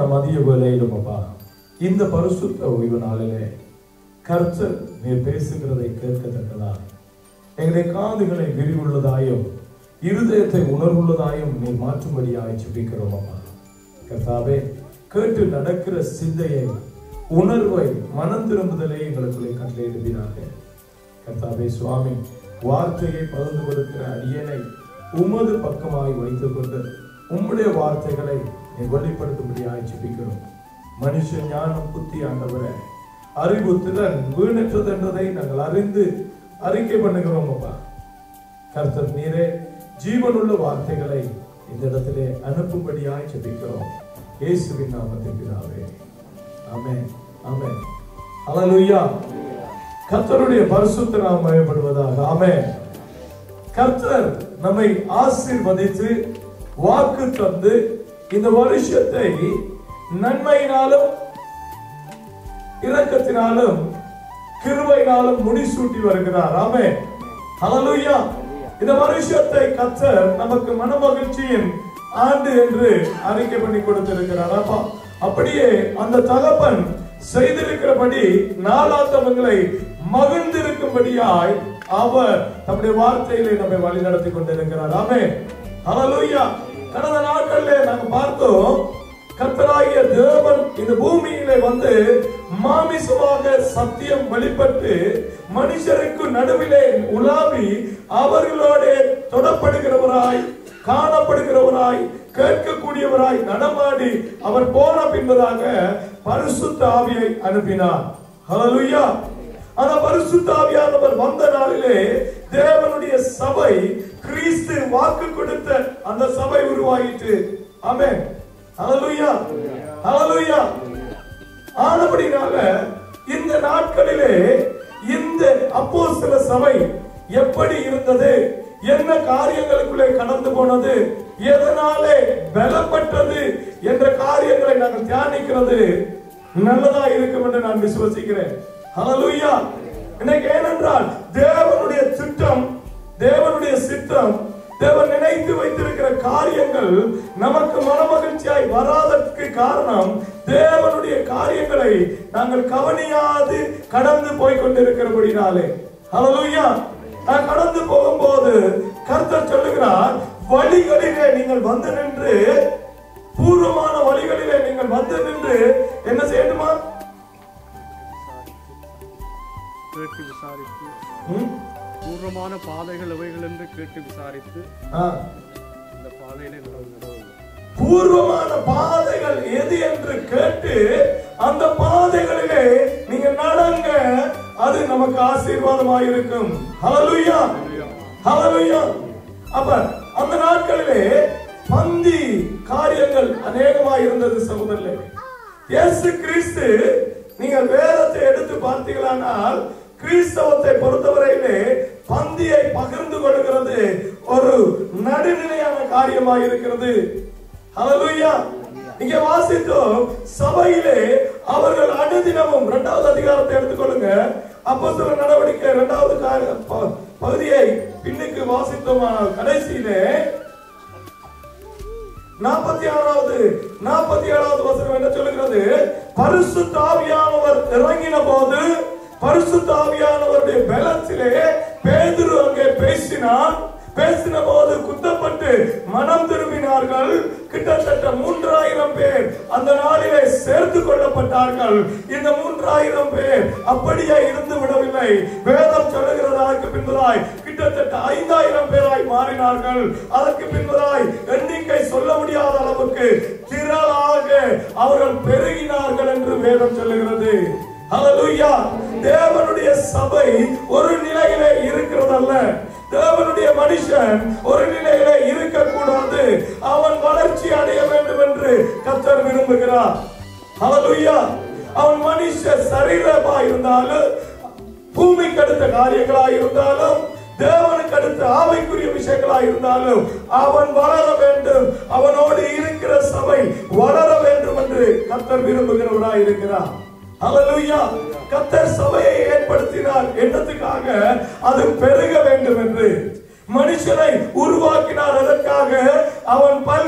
மதிய வேலையிலும் அப்பா இந்த பரிசுத்த ஓய்வு நாளிலே கர்த்தர் நீர் பேசுகிறதை கேட்கத்தக்கதா எங்களுடைய காதுகளை விரிவுள்ளதாயும் இருதயத்தை உணர்வுள்ளதாயும் நீர் மாற்றும்படியாய் ஜெபிக்கிறோம் அப்பா கர்த்தாவே கேட்டு நடக்கிற சிந்தையை உணர்வை மனம் திரும்புதலை எங்களுக்குள்ளே கட்டளையிடுவீராக கர்த்தாவே சுவாமி வார்த்தையை பகிர்ந்து கொடுக்கிற அடியனை உமது பக்கமாய் வைத்துக் கொண்டு உம்முடைய வார்த்தைகளை நீ வெளிப்படுத்தும்படியாய் ஜெபிக்கிறோம் மனுஷ ஞானம் புத்தி ஆண்டவரே அறிவு திறன் வீணற்றது என்றதை நாங்கள் அறிந்து அறிக்கை பண்ணுகிறோம் அப்பா கர்த்தர் நீரே ஜீவனுள்ள வார்த்தைகளை இந்த இடத்திலே அனுப்பும்படியாய் ஜெபிக்கிறோம் இயேசுவின் நாமத்தில் பிதாவே ஆமென் ஆமென் ஹalleluya கர்த்தருடைய பரிசுத்த நாமம் மகிமைப்படுவதாக ஆமென் கர்த்தர் நம்மை ஆசீர்வதித்து வாக்கு தந்து இந்த வருஷத்தை நன்மையினாலும் இரக்கத்தினாலும் கிருபையினாலும் முடிசூட்டி வருகிறார் ஆமே ஹalleluya இந்த வருஷத்தை கர்த்தர் நமக்கு மனமகிழ்ச்சியின் ஆண்டு என்று அறிக்கை பண்ணி கொடுத்திருக்கிறார் அப்பா அப்படியே அந்த தகப்பன் செய்திருக்கிறபடி நாளாத்தவங்களை மகிழ்ந்திருக்கும்படியாய் அவர் தம்முடைய வார்த்தையிலே நம்மை வழி நடத்தி கொண்டிருக்கிறார் ஆமே ஹalleluya கடந்த நாட்களிலே நாங்க பார்த்தோம் கர்த்தராகிய தேவன் இந்த பூமியிலே வந்து மாமிசமாக சத்தியம் வெளிப்பட்டு மனுஷருக்கு நடுவிலே உலாவி அவர்களோட தொடப்படுகிறவராய் காணப்படுகிறவராய் கேட்கக்கூடியவராய் நடமாடி அவர் போன பின்பதாக பரிசுத்த ஆவியை அனுப்பினார் ஹalleluya அந்த பரிசுத்த ஆவியானவர் வந்த நாளிலே தேவனுடைய சபை கிறிஸ்து வாக்கு கொடுத்த அந்த சபை உருவாயிற்று ஆமென் ஹalleluya ஹalleluya ஆனபடினால இந்த நாட்களிலே இந்த அப்போஸ்தல சபை எப்படி இருந்தது என்ன காரியங்களுக்குள்ளே கடந்து போனது எதனாலே பலப்பட்டது என்ற காரியங்களை நாங்கள் தியானிக்கிறது நல்லதா இருக்கும் என்று நான் விசுவசிக்கிறேன் ஹalleluya இன்னைக்கு ஏனென்றால் தேவனுடைய திட்டம் தேவனுடைய சித்தம் தேவன் நினைத்து வைத்திருக்கிற காரியங்கள் நமக்கு மனமகிழ்ச்சியாய் வராதற்கு காரணம் தேவனுடைய காரியங்களை நாங்கள் கவனியாது கடந்து போய் கொண்டிருக்கிறபடினாலே ஹalleluya நான் கடந்து போகும்போது கர்த்தர் சொல்லுகிறார் வழிகளிலே நீங்கள் வந்து நின்று பூர்வமான வழிகளிலே நீங்கள் வந்து நின்று என்ன செய்யணுமா கேட்டு விசாரித்து ம்? பூர்வமான பாதைகள் எவைகள் என்று கேட்டு விசாரித்து ஆ. இந்த பாதையிலே நடவு நடவு பூர்வமான பாதைகள் எது என்று கேட்டு அந்த பாதைகளிலே நீங்க நடங்க அது நமக்கு ஆசீர்வாதமாக இருக்கும் ஹalleluya ஹalleluya அப்ப அந்த நாட்களிலே பந்தி காரியங்கள் அநேகமாக இருந்தது சகோதரர்களே இயேசு கிறிஸ்து நீங்கள் வேதத்தை எடுத்து பார்த்தீர்களானால் கிறிஸ்தவத்தை பொறுத்தவரையிலே பந்தியை பகிர்ந்து கொள்கிறது ஒரு நடுநிலையான காரியமாக இருக்கிறது ஹalleluya இங்கே வாசித்தோம் சபையிலே அவர்கள் அனுதினமும் இரண்டாவது அதிகாரத்தை எடுத்துக்கொள்ளுங்க அப்போஸ்தல நடவடிக்கை இரண்டாவது கார- ப- பகுதியை பின்னுக்கு வாசித்தோமானால் கடைசியிலே நாற்பத்தி ஆறாவது நாற்பத்தி ஏழாவது வசனம் என்ன சொல்லுகிறது பரிசுத்த ஆவியானவர் இறங்கின போது பரிசுத்த ஆவியானவருடைய பலத்திலே பேதுரு அங்கே பேசினான் பேசின போது குத்தப்பட்டு மனம் திரும்பினார்கள் கிட்டத்தட்ட மூன்றாயிரம் பேர் அந்த நாளிலே சேர்த்து கொள்ளப்பட்டார்கள் இந்த மூன்றாயிரம் பேர் அப்படியே இருந்து விடவில்லை வேதம் சொல்லுகிறதற்கு பின்பதாய் கிட்டத்தட்ட ஐந்தாயிரம் பேராய் மாறினார்கள் அதற்கு பின்பதாய் எண்ணிக்கை சொல்ல முடியாத அளவுக்கு திரளாக அவர்கள் பெருகினார்கள் என்று வேதம் சொல்லுகிறது ஹalleluya தேவனுடைய சபை ஒரு நிலையிலே இருக்கிறதல்ல தேவனுடைய மனுஷன் ஒரு நிலையிலே இருக்கக்கூடாது அவன் வளர்ச்சி அடைய வேண்டும் என்று கர்த்தர் விரும்புகிறார் ஹalleluya அவன் மனுஷ சரீரமா இருந்தாலும் பூமிக்கு அடுத்த காரியங்களா இருந்தாலும் தேவனுக்கு அடுத்த ஆவைக்குரிய விஷயங்களா இருந்தாலும் அவன் வளர வேண்டும் அவனோடு இருக்கிற சபை வளர வேண்டும் என்று கர்த்தர் விரும்புகிறவராய் இருக்கிறார் ஹalleluya கர்த்தர் சபையை ஏற்படுத்தினார் என்னத்துக்காக அது பெருக வேண்டும் என்று மனுஷனை உருவாக்கினார் அதற்காக அவன் பல்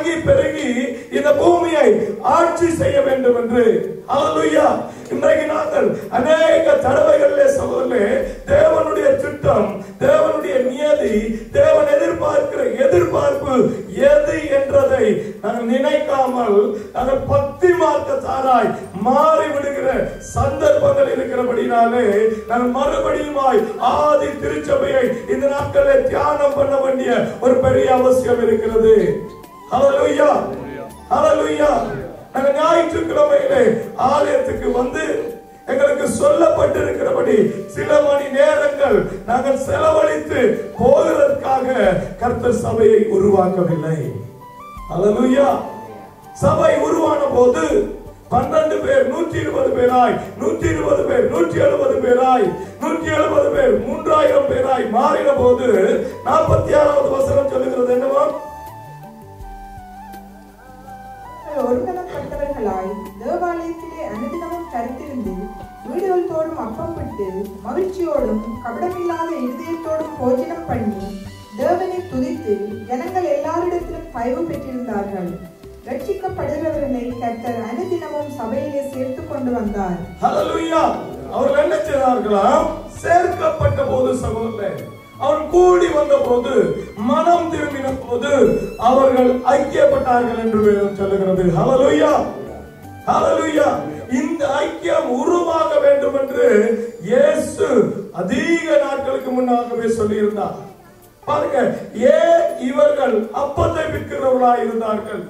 பல்கி பெருகி இந்த பூமியை ஆட்சி செய்ய வேண்டும் என்று ஹalleluya இன்றைக்கு நாங்கள் அநேக தடவைகளிலே சகோதரர்களே தேவனுடைய திட்டம் தேவனுடைய நியதி தேவன் எதிர்பார்க்கிற எதிர்பார்ப்பு எது என்றதை நாங்கள் நினைக்காமல் நாங்கள் பக்தி மார்க்கத்தாராய் மாறி விடுகிற சந்தர்ப்பங்கள் இருக்கிறபடினாலே நாங்கள் மறுபடியுமாய் ஆதி திருச்சபையை இந்த நாட்களில் தியானம் பண்ண வேண்டிய ஒரு பெரிய அவசியம் இருக்கிறது ஹalleluya ஹalleluya நாங்க ஞாயிற்றுக்கிழமையிலே ஆலயத்துக்கு வந்து எங்களுக்கு சொல்லப்பட்டிருக்கிறபடி சில மணி நேரங்கள் நாங்கள் செலவழித்து போகிறதற்காக கர்த்தர் சபையை உருவாக்கவில்லை ஹalleluya சபை உருவான போது பன்னெண்டு பேர் நூற்றி இருபது பேராய் நூற்றி இருபது பேர் நூற்றி எழுபது பேராய் நூற்றி எழுபது பேர் மூன்றாயிரம் பேராய் மாறின போது நாற்பத்தி ஆறாவது வசனம் சொல்லுகிறது என்னவா அவர்கள் ஒருமனப்பட்டவர்களாய் தேவாலயத்திலே அனுதினமும் கருத்திருந்து வீடுகள் தோறும் அப்பம் விட்டு மகிழ்ச்சியோடும் கபடமில்லாத இருதயத்தோடும் போஜனம் பண்ணி தேவனை துதித்து ஜனங்கள் எல்லாரிடத்திலும் தயவு பெற்றிருந்தார்கள் ரட்சிக்கப்படுகிறவர்களை கர்த்தர் அனுதினமும் சபையிலே சேர்த்து கொண்டு வந்தார் ஹalleluya அவர்கள் என்ன செய்தார்களாம் சேர்க்கப்பட்ட போது சகோதரர் அவர்கள் கூடி வந்த போது மனம் திரும்பின போது அவர்கள் ஐக்கியப்பட்டார்கள் என்று வேதம் சொல்லுகிறது ஹalleluya ஹalleluya இந்த ஐக்கியம் உருவாக வேண்டும் என்று இயேசு அதிக நாட்களுக்கு முன்னாகவே சொல்லியிருந்தார் பாருங்க ஏன் இவர்கள் அப்பத்தை விற்கிறவர்களாய் இருந்தார்கள்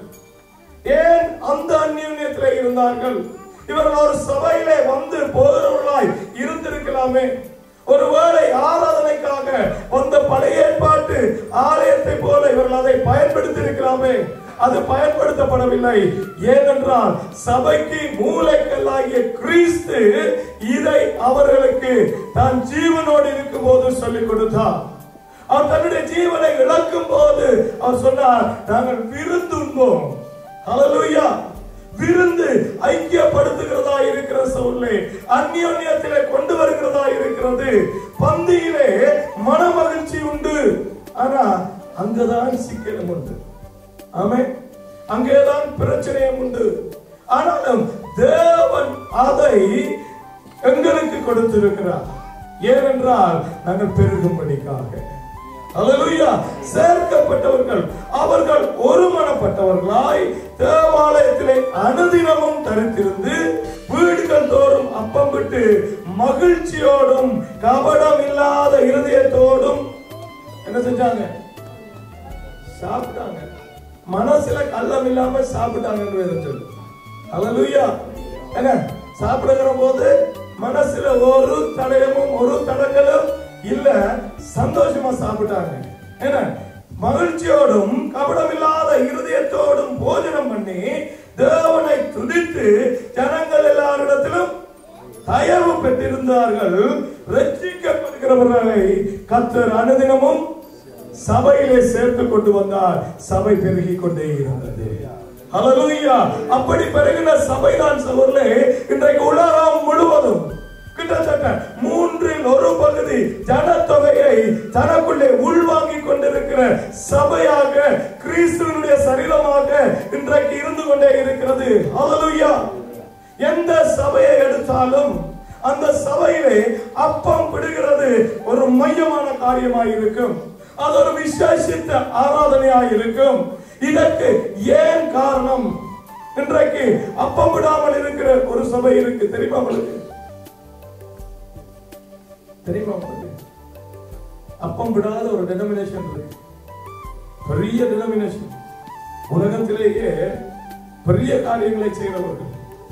ஏன் அந்த அந்நியத்திலே இருந்தார்கள் இவர்கள் ஒரு சபையிலே வந்து போகிறவர்களாய் இருந்திருக்கலாமே ஒருவேளை ஆராதனைக்காக வந்த பழைய ஏற்பாட்டு ஆலயத்தை போல இவர்கள் அதை பயன்படுத்தி இருக்கலாமே அது பயன்படுத்தப்படவில்லை ஏனென்றால் சபைக்கு மூளைக்கல்லாகிய கிறிஸ்து இதை அவர்களுக்கு தான் ஜீவனோடு இருக்கும் போது சொல்லிக் கொடுத்தார் அவர் தன்னுடைய ஜீவனை இழக்கும் போது அவர் சொன்னார் நாங்கள் விருந்துண்போம் ஹalleluya விருந்து ஐக்கியப்படுத்துகிறதா இருக்கிற சூழ்நிலை அந்நியோன்யத்திலே கொண்டு வருகிறதா இருக்கிறது பந்தியிலே மனமகிழ்ச்சி உண்டு ஆனா அங்கதான் சிக்கலும் உண்டு ஆமே அங்கேதான் பிரச்சனையும் உண்டு ஆனாலும் தேவன் அதை எங்களுக்கு கொடுத்திருக்கிறார் ஏனென்றால் நாங்கள் பெருகும்படிக்காக அல்லேலூயா சேர்க்கப்பட்டவர்கள் அவர்கள் ஒருமனப்பட்டவர்களாய் தேவாலயத்திலே அனுதினமும் தரித்திருந்து வீடுகள் தோறும் அப்பம் விட்டு மகிழ்ச்சியோடும் கபடம் இல்லாத இருதயத்தோடும் என்ன செஞ்சாங்க சாப்பிட்டாங்க மனசுல கள்ளம் இல்லாம சாப்பிட்டாங்கன்னு வேதம் சொல்லு அல்லேலூயா என்ன சாப்பிடுகிற போது மனசுல ஒரு தடயமும் ஒரு தடங்களும் இல்ல சந்தோஷமா சாப்பிட்டாங்க என்ன மகிழ்ச்சியோடும் கபடமில்லாத இருதயத்தோடும் போஜனம் பண்ணி தேவனை துதித்து ஜனங்கள் எல்லாரிடத்திலும் தயவு பெற்றிருந்தார்கள் ரட்சிக்கப்படுகிறவர்களை கத்தர் அனுதினமும் சபையிலே சேர்த்து கொண்டு வந்தார் சபை பெருகிக் கொண்டே இருந்தது ஹalleluya அப்படி பெருகின சபைதான் சகோதரே இன்றைக்கு உலகம் முழுவதும் கிட்டத்தட்ட மூன்றில் ஒரு பகுதி ஜனத்தொகையை தனக்குள்ளே உள்வாங்கிக் கொண்டிருக்கிற சபையாக கிறிஸ்துவனுடைய சரீரமாக இன்றைக்கு இருந்து கொண்டே இருக்கிறது ஹalleluya எந்த சபையை எடுத்தாலும் அந்த சபையிலே அப்பம் விடுகிறது ஒரு மையமான காரியமாய் இருக்கும் அது ஒரு விசேஷித்த ஆராதனையாய் இருக்கும் இதற்கு ஏன் காரணம் இன்றைக்கு அப்பம் விடாமல் இருக்கிற ஒரு சபை இருக்கு தெரியுமா உங்களுக்கு தெரியுமா உங்களுக்கு அப்பம் விடாத ஒரு டெனமினேஷன் இருக்கு பெரிய டெனமினேஷன் உலகத்திலேயே பெரிய காரியங்களை செய்கிறவர்கள்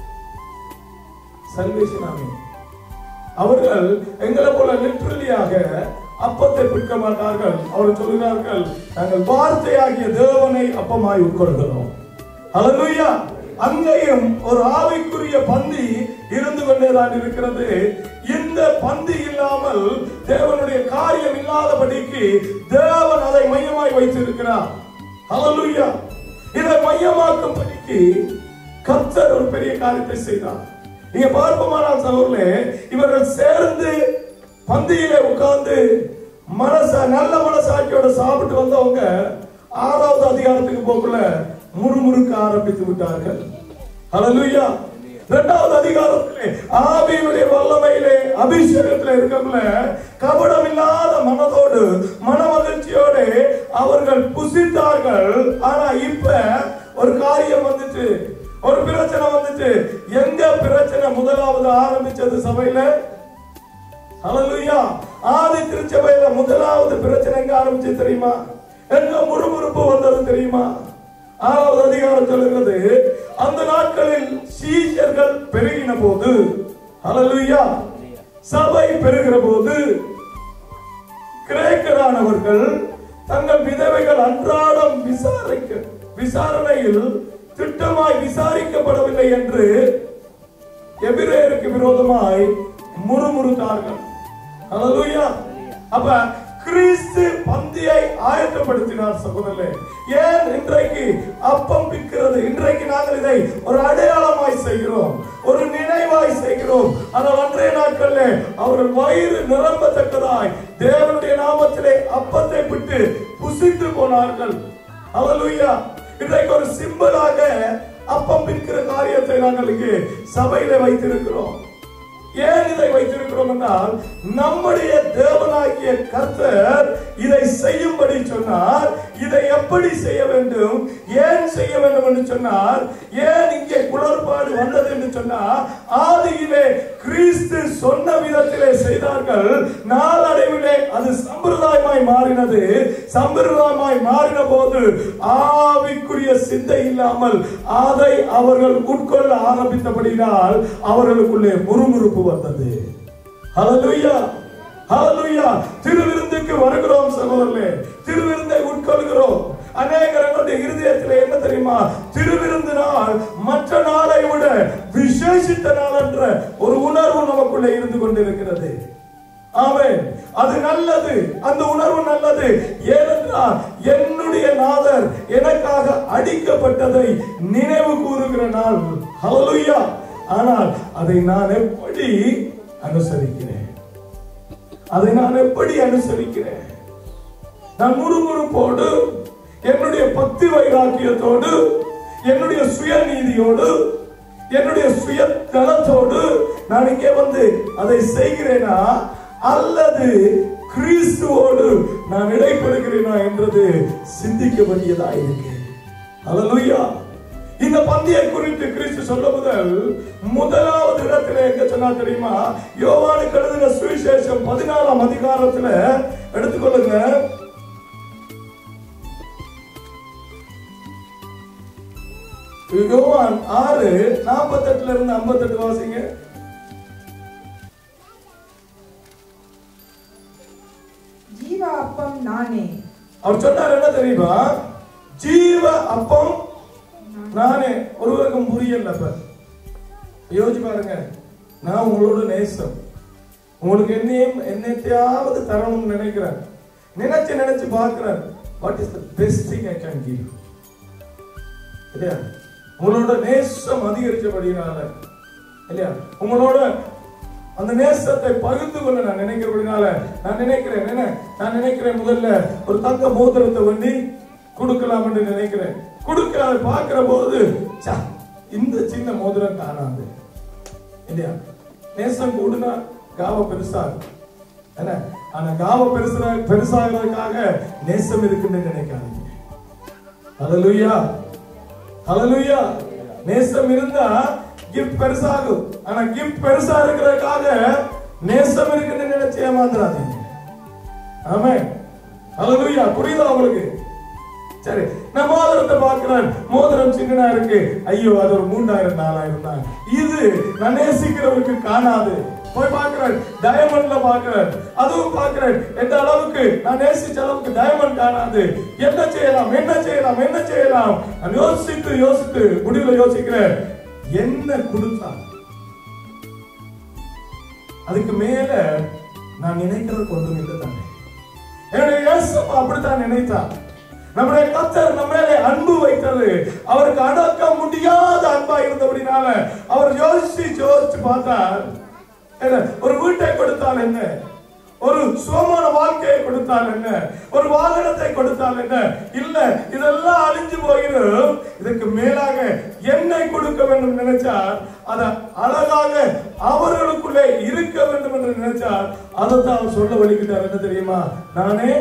சல்வேஷன் ஆமி அவர்கள் எங்களை போல லிட்ரலியாக அப்பத்தை பிற்க மாட்டார்கள் அவர் சொல்கிறார்கள் நாங்கள் வார்த்தையாகிய தேவனை அப்பமாய் உட்கொள்கிறோம் ஹalleluya அங்கேயும் ஒரு ஆவிக்குரிய பந்தி இருந்து கொண்டேதான் இருக்கிறது இந்த பந்தி இல்லாமல் தேவனுடைய காரியம் இல்லாதபடிக்கு தேவன் அதை மையமாய் வைத்திருக்கிறார் ஹalleluya இதை மையமாக்கும்படிக்கு கர்த்தர் ஒரு பெரிய காரியத்தை செய்தார் நீங்க பார்ப்போமானால் சகோதரே இவர்கள் சேர்ந்து பந்தியிலே உட்கார்ந்து மனச நல்ல மனசாட்சியோட சாப்பிட்டு வந்தவங்க ஆறாவது அதிகாரத்துக்கு போக்குள்ள முறுமுறுக்க ஆரம்பித்து விட்டார்கள் ஹalleluya இரண்டாவது அதிகாரத்திலே ஆவியினுடைய வல்லமையிலே அபிஷேகத்திலே இருக்கக்குள்ள கபடம் இல்லாத மனதோடு மன மகிழ்ச்சியோடு அவர்கள் புசித்தார்கள் ஆனா இப்ப ஒரு காரியம் வந்துச்சு ஒரு பிரச்சனை வந்துச்சு எங்க பிரச்சனை முதலாவது ஆரம்பிச்சது சபையில ஹalleluya ஆதி திருச்சபையில முதலாவது பிரச்சனை எங்க ஆரம்பிச்சு தெரியுமா எங்க முறுமுறுப்பு வந்தது தெரியுமா ஆறாவது அதிகாரம் சொல்லுகிறது அந்த நாட்களில் சீஷர்கள் பெருகின போது ஹalleluya சபை பெருகிற போது கிரேக்கரானவர்கள் தங்கள் விதவைகள் அன்றாடம் விசாரிக்க விசாரணையில் திட்டமாய் விசாரிக்கப்படவில்லை என்று எபிரேயருக்கு விரோதமாய் முறுமுறுத்தார்கள் ஹalleluya அப்ப கிறிஸ்து பந்தியை ஆயத்தப்படுத்தினார் சகோதரர்களே ஏன் இன்றைக்கு அப்பம் பிக்கிறது இன்றைக்கு நாங்கள் இதை ஒரு அடையாளமாய் செய்கிறோம் ஒரு நினைவாய் செய்கிறோம் ஆனால் அன்றைய நாட்களிலே அவர்கள் வயிறு நிரம்பத்தக்கதாய் தேவனுடைய நாமத்திலே அப்பத்தை விட்டு புசித்து போனார்கள் ஹalleluya இன்றைக்கு ஒரு சிம்பலாக அப்பம் பிற்கிற காரியத்தை நாங்கள் இங்கே சபையில வைத்திருக்கிறோம் ஏன் இதை வைத்திருக்கிறோம் என்றால் நம்முடைய தேவனாகிய கர்த்தர் இதை செய்யும்படி சொன்னார் இதை எப்படி செய்ய வேண்டும் ஏன் செய்ய வேண்டும் என்று சொன்னார் ஏன் இங்கே குளறுபாடு வந்தது என்று சொன்னார் ஆதியிலே கிறிஸ்து சொன்ன விதத்திலே செய்தார்கள் நாளடைவிலே அது சம்பிரதாயமாய் மாறினது சம்பிரதாயமாய் மாறின போது ஆவிக்குரிய சிந்தை இல்லாமல் அதை அவர்கள் உட்கொள்ள ஆரம்பித்தபடினால் அவர்களுக்குள்ளே முறுமுறுப்பு வந்தது ஹalleluya ஹalleluya திருவிருந்துக்கு வருகிறோம் சகோதரர்களே திருவிருந்தை உட்கொள்கிறோம் அநேகர் எங்களுடைய இருதயத்தில் என்ன தெரியுமா திருவிருந்து நாள் மற்ற நாளை விட விசேஷித்த நாள் என்ற ஒரு உணர்வு நமக்குள்ளே இருந்து கொண்டிருக்கிறது ஆமென் அது நல்லது அந்த உணர்வு நல்லது ஏனென்றால் என்னுடைய நாதர் எனக்காக அடிக்கப்பட்டதை நினைவு கூறுகிற நாள் ஹalleluya ஆனால் அதை நான் எப்படி அனுசரிக்கிறேன் அதை நான் எப்படி அனுசரிக்கிறேன் நான் முறுமுறுப்போடு என்னுடைய பக்தி வைராக்கியத்தோடு என்னுடைய சுயநீதியோடு என்னுடைய சுய தளத்தோடு நான் இங்கே வந்து அதை செய்கிறேனா அல்லது கிறிஸ்துவோடு நான் இடைப்படுகிறேனா என்றது சிந்திக்க வேண்டியதா இருக்கு அல்லேலூயா இந்த பந்தியை குறித்து கிறிஸ்து சொல்ல முதல் முதலாவது இடத்துல எங்க சொன்னா தெரியுமா யோவானுக்கு எழுதின சுவிசேஷம் பதினாலாம் அதிகாரத்துல எடுத்துக்கொள்ளுங்க யோவான் ஆறு நாற்பத்தெட்டுல இருந்து ஐம்பத்தெட்டு வாசிங்க ஜீவ அப்பம் நானே அவர் சொன்னார் என்ன தெரியுமா ஜீவ அப்பம் நானே ஒருவருக்கும் புரியல இப்ப யோசிச்சு பாருங்க நான் உங்களோட நேசம் உங்களுக்கு என்னையும் என்னத்தையாவது தரணும்னு நினைக்கிறேன் நினைச்சு நினைச்சு பார்க்கிறேன் what is the best thing I can give இல்லையா உங்களோட நேசம் அதிகரிச்சபடினால இல்லையா உங்களோட அந்த நேசத்தை பகிர்ந்து கொள்ள நான் நினைக்கிறபடினால நான் நினைக்கிறேன் என்ன நான் நினைக்கிறேன் முதல்ல ஒரு தங்க மோதிரத்தை வண்டி கொடுக்கலாம் என்று நினைக்கிறேன் கொடுக்க அதை பார்க்கிற போது ச்ச, இந்த சின்ன மோதிரம் காணாது இல்லையா நேசம் கூடுனா காவ பெருசாகும் என்ன ஆனா காவ பெருசா பெருசாகிறதுக்காக நேசம் இருக்குன்னு நினைக்காதீங்க ஹalleluya ஹalleluya நேசம் இருந்தா கிஃப்ட் பெருசாகும் ஆனா கிஃப்ட் பெருசா இருக்கிறதுக்காக நேசம் இருக்குன்னு நினைச்சு ஏமாந்துடாதீங்க ஆமென் ஹalleluya புரியுதா உங்களுக்கு சரி நான் மோதிரத்தை பார்க்கிறேன் மோதிரம் சின்னதா இருக்கு ஐயோ அது ஒரு மூன்றாயிரம் நாலாயிரம் தான் இது நான் நேசிக்கிறவருக்கு காணாது போய் பார்க்கிறேன் டயமண்ட்ல பார்க்கிறேன் அதுவும் பார்க்கிறேன் எந்த அளவுக்கு நான் நேசிச்ச அளவுக்கு டயமண்ட் காணாது என்ன செய்யலாம் என்ன செய்யலாம் என்ன செய்யலாம் நான் யோசித்து யோசித்து முடிவுல யோசிக்கிறேன் என்ன கொடுத்தா அதுக்கு மேல நான் நினைக்கிறது கொண்டு இல்லை தானே என்னுடைய இயேசுப்பா அப்படித்தான் நினைத்தார் நம்முடைய கத்தர் நம்ம மேலே அன்பு வைத்தது அவருக்கு அடக்க முடியாத அன்பா இருந்தபடினால அவர் யோசிச்சு யோசிச்சு பார்த்தார் என்ன, ஒரு வீட்டை கொடுத்தால் என்ன ஒரு சுகமான வாழ்க்கையை கொடுத்தால் என்ன ஒரு வாகனத்தை கொடுத்தால் என்ன இல்ல இதெல்லாம் அழிஞ்சு போயிடும் இதுக்கு மேலாக என்னை கொடுக்க வேண்டும் நினைச்சார் அத அழகாக அவர்களுக்குள்ளே இருக்க வேண்டும் என்று நினைச்சார் அதைத்தான் அவர் சொல்ல வலிக்கிட்டார் என்ன தெரியுமா நானே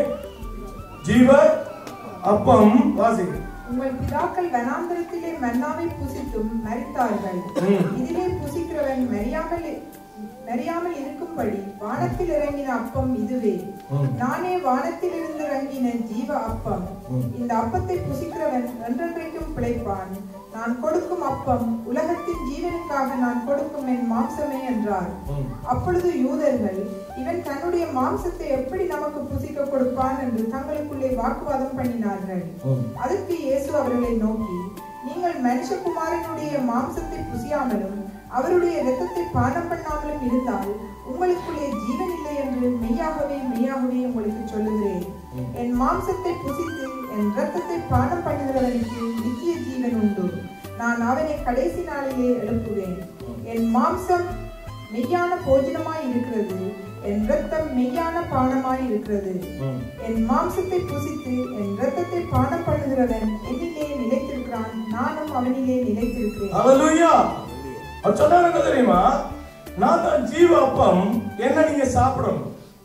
ஜீவ அப்பம் வாசிங்க உங்கள் பிதாக்கள் வனாந்தரத்திலே மன்னாவை புசித்தும் மரித்தார்கள் ம். இதிலே புசிக்கிறவன் மரியாமல் மரியாமல் இருக்கும்படி வானத்தில் இறங்கின அப்பம் இதுவே ம். நானே வானத்தில் இருந்து இறங்கின ஜீவ அப்பம் ம். இந்த அப்பத்தை புசிக்கிறவன் என்றென்றைக்கும் பிழைப்பான் நான் கொடுக்கும் அப்பம் உலகத்தின் ஜீவனுக்காக நான் கொடுக்கும் என் மாம்சமே என்றார் ம். அப்பொழுது யூதர்கள் இவன் தன்னுடைய மாம்சத்தை எப்படி நமக்கு புசிக்க கொடுப்பான் என்று தங்களுக்குள்ளே வாக்குவாதம் பண்ணினார்கள் ம். அதற்கு இயேசு அவர்களை நோக்கி நீங்கள் மனுஷகுமாரனுடைய மாம்சத்தை புசியாமலும் அவருடைய இரத்தத்தை பானம் பண்ணாமலும் இருந்தால் உங்களுக்குள்ளே ஜீவன் இல்லை என்று மெய்யாகவே மெய்யாகவே உங்களுக்கு சொல்லுகிறேன் என் மாம்சத்தை புசித்து என் இரத்தத்தை பானம் பண்ணுகிறவனுக்கு நித்திய ஜீவன் உண்டு நான் அவனை கடைசி நாளிலே எழுப்புவேன் என் மாம்சம் மெய்யான போஜனமாய் இருக்கிறது என் இரத்தம் மெய்யான பானமாய் இருக்கிறது ம். என் மாம்சத்தை புசித்து என் இரத்தத்தை பானம் பண்ணுகிறவன் என்னிலே நிலைத்திருக்கிறான் நானும் அவனிலே நிலைத்திருக்கிறேன் ஹalleluya அவர் சொன்னாரு என்ன தெரியுமா நான் தான் ஜீவ அப்பம் என்ன நீங்க சாப்பிடணும்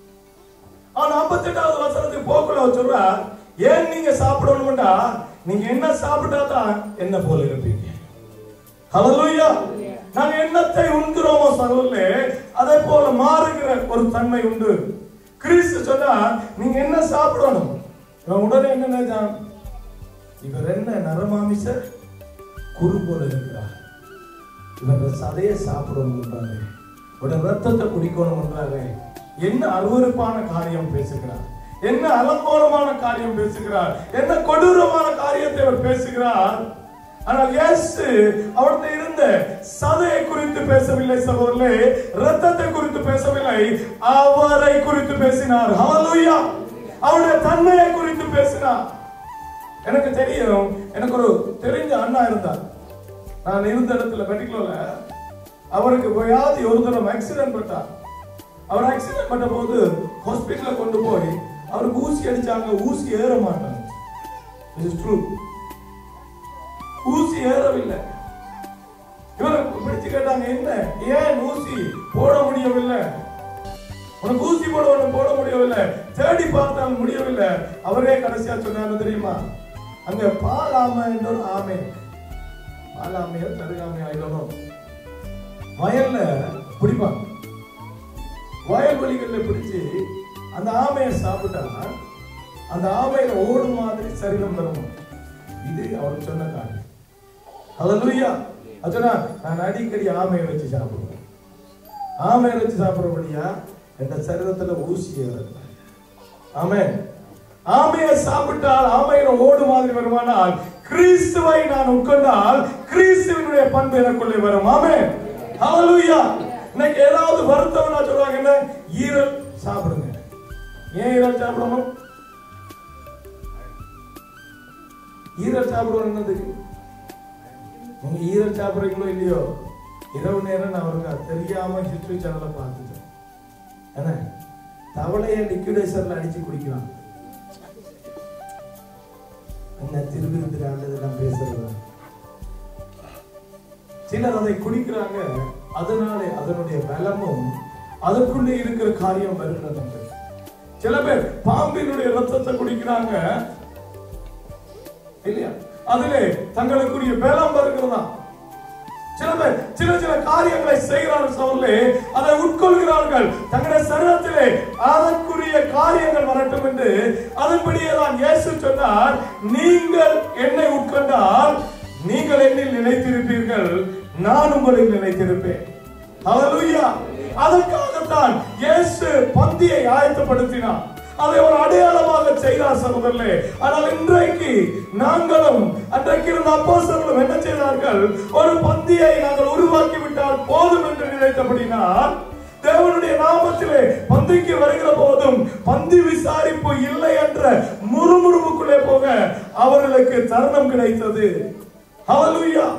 ஆனா 58வது வசனத்துக்கு போக்குல அவர் சொல்றார் ஏன் நீங்க சாப்பிடணும்டா நீங்க என்ன சாப்பிட்டா தான் என்ன போல இருப்பீங்க ஹalleluya நாங்க எண்ணத்தை உண்கிறோமோ சகோதரே அதே போல மாறுகிற ஒரு தன்மை உண்டு கிறிஸ்து சொன்னா நீங்க என்ன சாப்பிடணும் இவன் உடனே என்ன நினைச்சான் இவர் என்ன நரமாமிசர் குரு போல இருக்கிறார் இவர்கள் சதையை சாப்பிடணும்ன்றாரு உடனே ரத்தத்தை குடிக்கணும்ன்றாரு என்ன அருவருப்பான காரியம் பேசுகிறார் என்ன அலங்கோலமான காரியம் பேசுகிறார் என்ன கொடூரமான காரியத்தை அவர் பேசுகிறார் ஆனால் இயேசு அவர்கிட்ட இருந்த சதையை குறித்து பேசவில்லை சகோதரர்களே ரத்தத்தை குறித்து பேசவில்லை அவரை குறித்து பேசினார் ஹalleluya அவருடைய தன்மையை குறித்து பேசினார் எனக்கு தெரியும் எனக்கு ஒரு தெரிஞ்ச அண்ணா இருந்தார் நான் இருந்த இடத்துல மெடிக்கல்ல அவருக்கு வியாதி ஒரு தடவை ஆக்சிடென்ட் பட்டார் அவர் ஆக்சிடென்ட் பண்ண போது ஹாஸ்பிட்டல்ல கொண்டு போய் அவருக்கு ஊசி அடிச்சாங்க ஊசி ஏற மாட்டாங்க இஸ் ட்ரூ ஊசி ஏறவில்லை இவரை பிடிச்சு கேட்டாங்க என்ன ஏன் ஊசி போட முடியவில்லை உனக்கு ஊசி போட உனக்கு போட முடியவில்லை தேடி பார்த்தால் முடியவில்லை அவரே கடைசியா சொன்னாரு தெரியுமா அங்க பாலாம என்ற ஒரு ஆமை இருக்கு. பாலாமையோ தருகாமையோ ஆயிடணும் வயல்ல பிடிப்பாங்க வயல்வெளிகள்ல பிடிச்சு அந்த ஆமையை சாப்பிட்டா அந்த ஆமையில ஓடும் மாதிரி சரீரம் வருமா இது அவர் சொன்ன காரியம் ஹalleluya அச்சனா நான் அடிக்கடி ஆமையை வச்சு சாப்பிடுவேன் ஆமையை வச்சு சாப்பிடுறபடியா என் சரீரத்துல ஊசி ஏறுது ஆமென் ஆமையை சாப்பிட்டால் ஆமையில ஓடு மாதிரி வருமானால் கிறிஸ்துவை நான் உட்கொண்டால் கிறிஸ்துவினுடைய பண்பு எனக்குள்ளே வரும் ஆமென் ஹalleluya இன்னைக்கு ஏதாவது வருத்தம்னா சொல்றாங்க என்ன ஈரல் சாப்பிடுங்க ஏன் ஈரல் சாப்பிடணும் ஈரல் சாப்பிடுவோம் என்னதுக்கு நீங்க ஈரல் சாப்பிடுறீங்களோ இல்லையோ இரவு நேரம் நான் அவருக்கு தெரியாம ஹிஸ்டரி சேனலை பார்த்துட்டேன் என்ன தவளைய லிக்விடேஷன்ல அடிச்சு குடிக்கிறான் என்ன திருவிருந்திர ஆண்டது நான் பேசுறது சிலர் அதை குடிக்கிறாங்க அதனாலே அதனுடைய பலமும் அதற்குள்ளே இருக்கிற காரியம் வருகிறது சில பேர் பாம்பினுடைய ரத்தத்தை குடிக்கிறாங்க இல்லையா அதிலே தங்களுக்குரிய பலம் வருகிறதா சில பேர் சில சில காரியங்களை செய்கிறார்கள் சோழர்களே அதை உட்கொள்கிறார்கள் தங்களுடைய சரீரத்திலே அதற்குரிய காரியங்கள் வரட்டும் என்று அதன்படியே தான் இயேசு சொன்னார் நீங்கள் என்னை உட்கொண்டால் நீங்கள் என்னில் நிலைத்திருப்பீர்கள் நான் உங்களில் நிலைத்திருப்பேன் ஹalleluya அதற்காகத்தான் இயேசு பந்தியை ஆயத்தப்படுத்தினார் அதை ஒரு அடையாளமாக செய்தார் சகோதரர்களே ஆனால் இன்றைக்கு நாங்களும் அன்றைக்கு இருந்த அப்போஸ்தலர்களும் என்ன செய்தார்கள் ஒரு பந்தியை நாங்கள் உருவாக்கி விட்டால் போதும் என்று நினைத்தபடினால் தேவனுடைய நாமத்திலே பந்திக்கு வருகிற போதும் பந்தி விசாரிப்பு இல்லை என்ற முறுமுறுப்புக்குள்ளே போக அவர்களுக்கு தருணம் கிடைத்தது ஹalleluya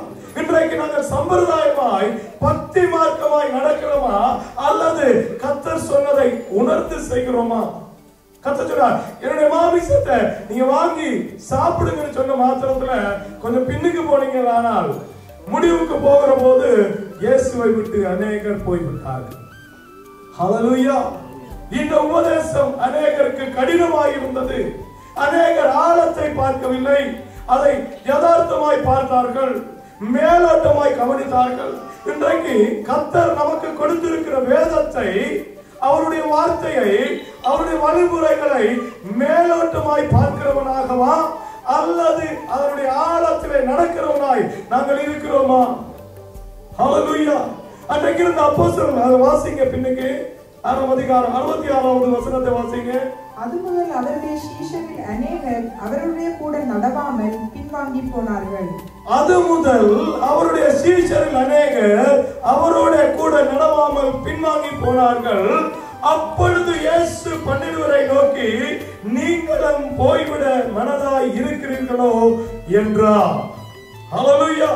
இன்றைக்கு நாங்கள் சம்பிரதாயமாய் பக்தி மார்க்கமாய் நடக்கிறோமா அல்லது கத்தர் சொன்னதை உணர்ந்து செய்கிறோமா கத்த சொன்னார் என்னுடைய மாமிசத்தை நீங்க வாங்கி சாப்பிடுங்கன்னு சொன்ன மாத்திரத்துல கொஞ்சம் பின்னுக்கு போனீங்க ஆனால் முடிவுக்கு போகிற போது இயேசுவை விட்டு அநேகர் போய்விட்டார்கள் ஹalleluya இந்த உபதேசம் அநேகருக்கு கடினமாய் இருந்தது அநேகர் ஆழத்தை பார்க்கவில்லை அதை யதார்த்தமாய் பார்த்தார்கள் மேலோட்டமாய் கவனித்தார்கள் இன்றைக்கு கத்தர் நமக்கு கொடுத்திருக்கிற வேதத்தை அவருடைய வார்த்தையை அவருடைய வழிமுறைகளை மேலோட்டமாய் பார்க்கிறவனாகவா அல்லது அதனுடைய ஆழத்திலே நடக்கிறவனாய் நாங்கள் இருக்கிறோமா ஹalleluya அன்றைக்கு இருந்த அப்போஸ்தலர்கள் அதை வாசிங்க பின்னுக்கு ஆறாம் அதிகாரம் அறுபத்தி ஆறாவது வசனத்தை வாசிங்க அது முதல் அவருடைய சீஷரில் அநேகர் அவருடைய கூட நடவாமல் பின்வாங்கி போனார்கள் அது முதல் அவருடைய சீஷரில் அநேகர் அவரோட கூட நடவாமல் பின்வாங்கி போனார்கள் அப்பொழுது இயேசு பன்னிருவரை நோக்கி நீங்களும் போய்விட மனதாய் இருக்கிறீர்களோ என்றார் ஹalleluya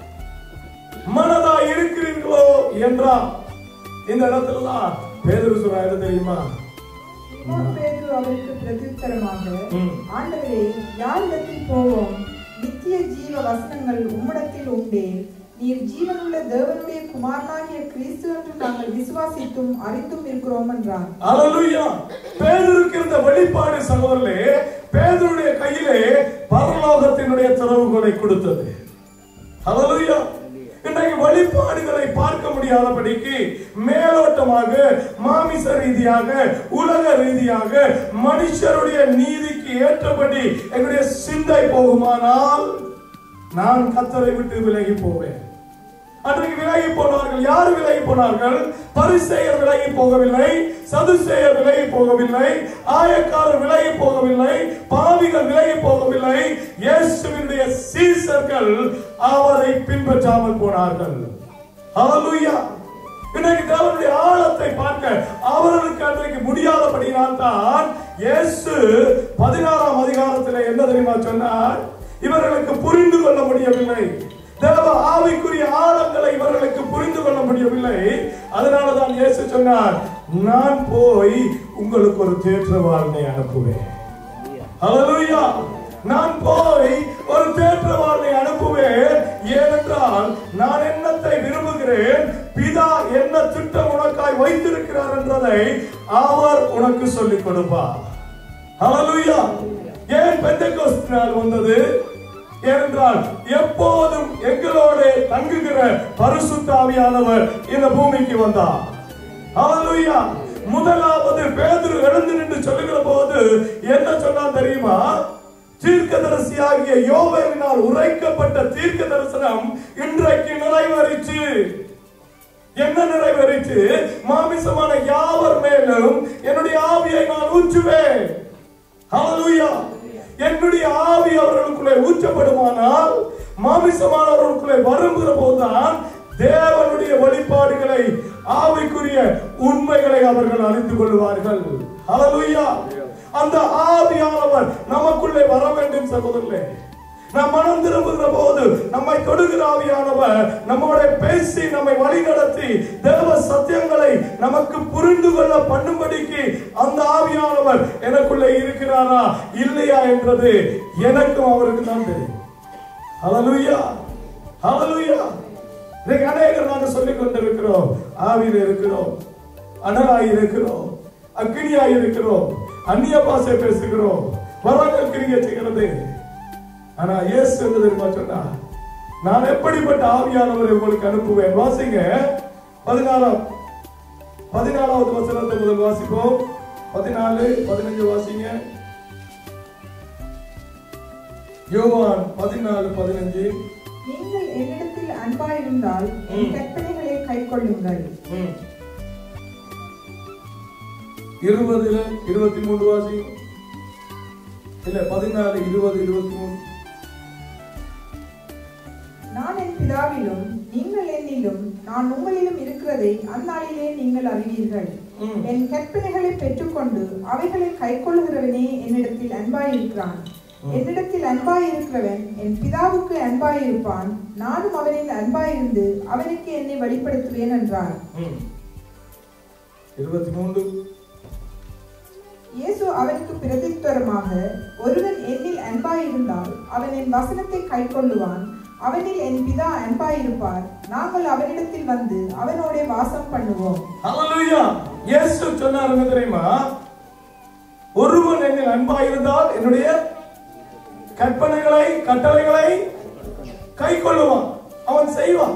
மனதாய் இருக்கிறீர்களோ என்றார் இந்த இடத்துல தான் பேதுரு சொல்றா என்ன தெரியுமா சீமோன் பேதுரு அவருக்கு பிரதியுத்தரமாக ம். ஆண்டவரே யாரிடத்தில் போவோம் நித்திய ஜீவ வசனங்கள் உம்மிடத்தில் உண்டே நீர் ஜீவனுள்ள தேவனுடைய குமாரனாகிய கிறிஸ்து என்று நாங்கள் விசுவாசித்தும் அறிந்தும் இருக்கிறோம் என்றான் ஹalleluya பேதுருக்கு இருந்த வெளிப்பாடு சகோதரர்களே பேதுருடைய கையிலே பரலோகத்தினுடைய திறவுகோலை கொடுத்தது ஹalleluya இன்றைக்கு வெளிப்பாடுகளை பார்க்க முடியாதபடிக்கு மேலோட்டமாக மாமிச ரீதியாக உலக ரீதியாக மனுஷருடைய நீதிக்கு ஏற்றபடி என்னுடைய சிந்தை போகுமானால் நான் கத்தரை விட்டு விலகி போவேன் அன்றைக்கு விலகி போனார்கள் யார் விலகி போனார்கள் பரிசெயர் விலகி போகவில்லை சதுசேயர் விலகி போகவில்லை ஆயக்காரர் விலகி போகவில்லை பாவிகள் விலகி போகவில்லை இயேசுவினுடைய சீசர்கள் அவரை பின்பற்றாமல் போனார்கள் ஹalleluya இன்றைக்கு தேவனுடைய ஆழத்தை பார்க்க அவர்களுக்கு அன்றைக்கு முடியாதபடியால் தான் இயேசு பதினாறாம் அதிகாரத்தில் என்ன தெரியுமா சொன்னார் இவர்களுக்கு புரிந்து கொள்ள முடியவில்லை தேவ ஆவிக்குரிய ஆழங்களை இவர்களுக்கு புரிந்து கொள்ள முடியவில்லை அதனாலதான் இயேசு சொன்னார் நான் போய் உங்களுக்கு ஒரு தேற்றவாளனை அனுப்புவேன் ஹalleluya நான் போய் ஒரு தேற்றவாளனை அனுப்புவேன் ஏனென்றால் நான் என்னத்தை விரும்புகிறேன் பிதா என்ன திட்டம் உனக்காய் வைத்திருக்கிறார் என்றதை அவர் உனக்கு சொல்லிக் கொடுப்பார் ஹalleluya ஏன் பெந்தெகோஸ்து நாள் வந்தது ஏனென்றால் எப்போதும் எங்களோட தங்குகிற பரிசுத்த ஆவியானவர் இந்த பூமிக்கு வந்தார் ஹalleluya முதலாவது பேதுரு எழுந்து நின்று சொல்லுகிற போது என்ன சொன்னான் தெரியுமா தீர்க்கதரிசியாகிய யோவேலினால் உரைக்கப்பட்ட தீர்க்க தரிசனம் இன்றைக்கு நிறைவேறிச்சு என்ன நிறைவேறிச்சு மாமிசமான யாவர் மேலும் என்னுடைய ஆவியை நான் ஊற்றுவேன் ஹalleluya என்னுடைய ஆவி அவர்களுக்குள்ளே ஊற்றப்படுமானால் மாமிசமானவர்களுக்குள்ளே வருகிற போதுதான் தேவனுடைய வெளிப்பாடுகளை ஆவிக்குரிய உண்மைகளை அவர்கள் அறிந்து கொள்வார்கள் ஹalleluya அந்த ஆவியானவர் நமக்குள்ளே வர வேண்டும் சகோதரர்களே நாம் மனம் திரும்புகிற போது நம்மை தொடுகிற ஆவியானவர் நம்மோட பேசி நம்மை வழிநடத்தி தேவ சத்தியங்களை நமக்கு புரிந்து கொள்ள பண்ணும்படிக்கு அந்த ஆவியானவர் எனக்குள்ளே இருக்கிறாரா இல்லையா என்றது எனக்கும் அவருக்கு தான் தெரியும் ஹalleluya ஹalleluya இன்னைக்கு அநேகர் நாங்கள் சொல்லிக் கொண்டிருக்கிறோம் ஆவியில் இருக்கிறோம் அனலாய் இருக்கிறோம் அக்னியாய் இருக்கிறோம் அந்நிய பாசை பேசுகிறோம் வரங்கள் கிரியை செய்கிறது ஆனா இயேசு என்ன தெரியுமா சொன்னா நான் எப்படிப்பட்ட ஆவியானவரை உங்களுக்கு அனுப்புவேன் வாசிங்க பதினாலாம் பதினாலாவது வசனத்தை முதல் வாசிப்போம் பதினாலு பதினஞ்சு வாசிங்க யோவான் பதினாலு பதினஞ்சு நீங்கள் என்னிடத்தில் அன்பாயிருந்தால் என் கற்பனைகளை கைக்கொள்ளுங்கள் ம். இருபதுல இருபத்தி மூன்று வாசி இல்ல பதினாலு இருபது இருபத்தி மூணு நான் என் பிதாவிலும் நீங்கள் என்னிலும் நான் உங்களிலும் இருக்கிறதை அந்நாளிலே நீங்கள் அறிவீர்கள் ம். என் கற்பனைகளை பெற்றுக்கொண்டு அவைகளை கைக்கொள்கிறவனே என்னிடத்தில் அன்பாயிருக்கிறான் என்னிடத்தில் அன்பாயிருக்கிறவன் என் பிதாவுக்கு அன்பாயிருப்பான் நானும் அவனில் அன்பாயிருந்து அவனுக்கு என்னை வெளிப்படுத்துவேன் என்றார் ம். இருபத்தி மூன்று இயேசு அவனுக்கு பிரதித்துவரமாக ஒருவன் என்னில் அன்பாயிருந்தால் அவன் என் வசனத்தை கைக்கொள்ளுவான் அவனில் என் பிதா அன்பாயிருப்பார் நாங்கள் அவனிடத்தில் வந்து அவனோட வாசம் பண்ணுவோம் ஹalleluya இயேசு சொன்னார் என்ன தெரியுமா ஒருவன் என்னில் அன்பாயிருந்தால் என்னுடைய கற்பனைகளை கட்டளைகளை கை கொள்ளுவான் அவன் செய்வான்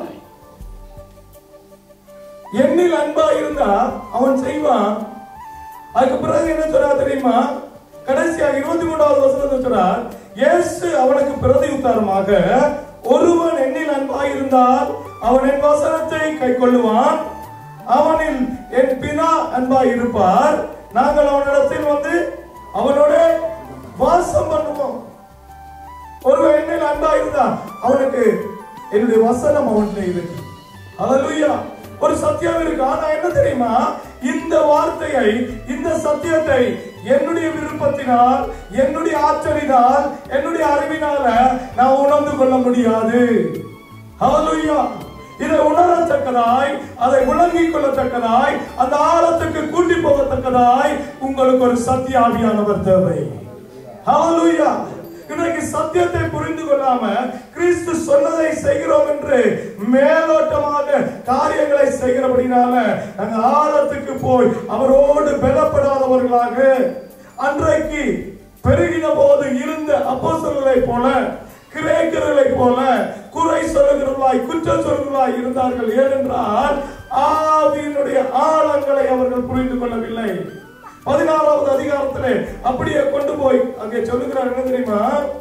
என்னில் அன்பாயிருந்தா அவன் செய்வான் அதுக்கு பிறகு என்ன சொல்றார் தெரியுமா கடைசியாக இருபத்தி மூன்றாவது வசனத்தை சொல்றார் இயேசு அவனுக்கு பிரதியுத்தாரமாக ஒருவன் என்னில் அன்பாயிருந்தால் அவன் என் வசனத்தை கை கொள்ளுவான் அவனில் என் பிதா அன்பாய் இருப்பார் நாங்கள் அவனிடத்தில் வந்து அவனோட வாசம் பண்ணுவோம் ஒருவன் என்னில் அன்பா இருந்தா அவனுக்கு என்னுடைய வசனம் அவன்கிட்ட இருக்கு ஹalleluya ஒரு சத்தியம் இருக்கு ஆனா என்ன தெரியுமா இந்த வார்த்தையை இந்த சத்தியத்தை என்னுடைய விருப்பத்தினால் என்னுடைய ஆச்சரினால் என்னுடைய அறிவினால நான் உணர்ந்து கொள்ள முடியாது ஹalleluya இதை உணரத்தக்கதாய் அதை விளங்கிக் கொள்ளத்தக்கதாய் அந்த ஆழத்துக்கு கூட்டி போகத்தக்கதாய் உங்களுக்கு ஒரு சத்திய ஆவியானவர் தேவை ஹalleluya இன்றைக்கு சத்தியத்தை புரிந்து கொள்ளாம கிறிஸ்து சொன்னதை செய்கிறோம் என்று மேலோட்டமாக காரியங்களை செய்கிறபடினால நாங்க ஆழத்துக்கு போய் அவரோடு பலப்படாதவர்களாக அன்றைக்கு பெருகின போது இருந்த அப்போஸ்தலர்களை போல கிரேக்கர்களை போல குறை சொல்லுகிறவர்களாய் குற்றம் சொல்லுகிறவர்களாய் இருந்தார்கள் ஏனென்றால் ஆவியினுடைய ஆழங்களை அவர்கள் புரிந்து கொள்ளவில்லை பதினாறாவது அதிகாரத்திலே அப்படியே கொண்டு போய் அங்கே சொல்லுகிறார் என்ன தெரியுமா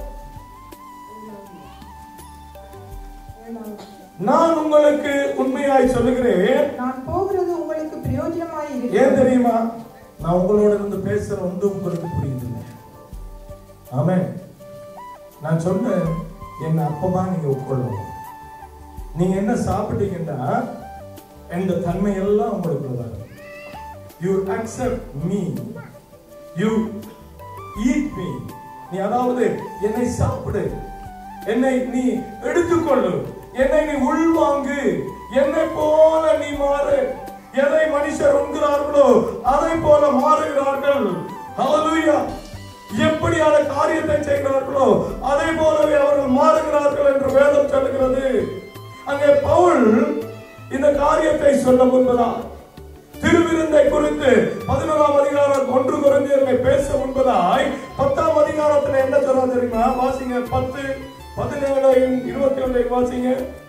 நான் உங்களுக்கு உண்மையாய் சொல்லுகிறேன் நான் போகிறது உங்களுக்கு பிரயோஜனமாய் ஏன் இருக்கிறது தெரியுமா நான் உங்களோட இருந்து பேசுற ஒன்று உங்களுக்கு புரியுதில்லை ஆமென் நான் சொன்னேன் என்ன அப்பமா நீங்க உட்கொள்ளணும் நீங்க என்ன சாப்பிட்டீங்கன்னா இந்த தன்மை எல்லாம் உங்களுக்கு வரும் you accept me you eat me நீ அதாவது என்னை சாப்பிடு என்னை நீ எடுத்துக்கொள்ளு என்னை நீ உள்வாங்கு என்னை போல நீ மாறு எதை மனுஷர் உண்கிறார்களோ அதை போல மாறுகிறார்கள் ஹalleluya எப்படியான காரியத்தை செய்கிறார்களோ அதே போலவே அவர்கள் மாறுகிறார்கள் என்று வேதம் சொல்லுகிறது அங்கே பவுல் இந்த காரியத்தை சொல்ல முன்பதால் திருவிருந்தை குறித்து பதினோராம் அதிகாரம் ஒன்று குறைந்தவர்களை பேச முன்பதாய் பத்தாம் அதிகாரத்துல என்ன சொல்றா தெரியுமா வாசிங்க பத்து பதினேழு இருபத்தி ஒன்றை வாசிங்க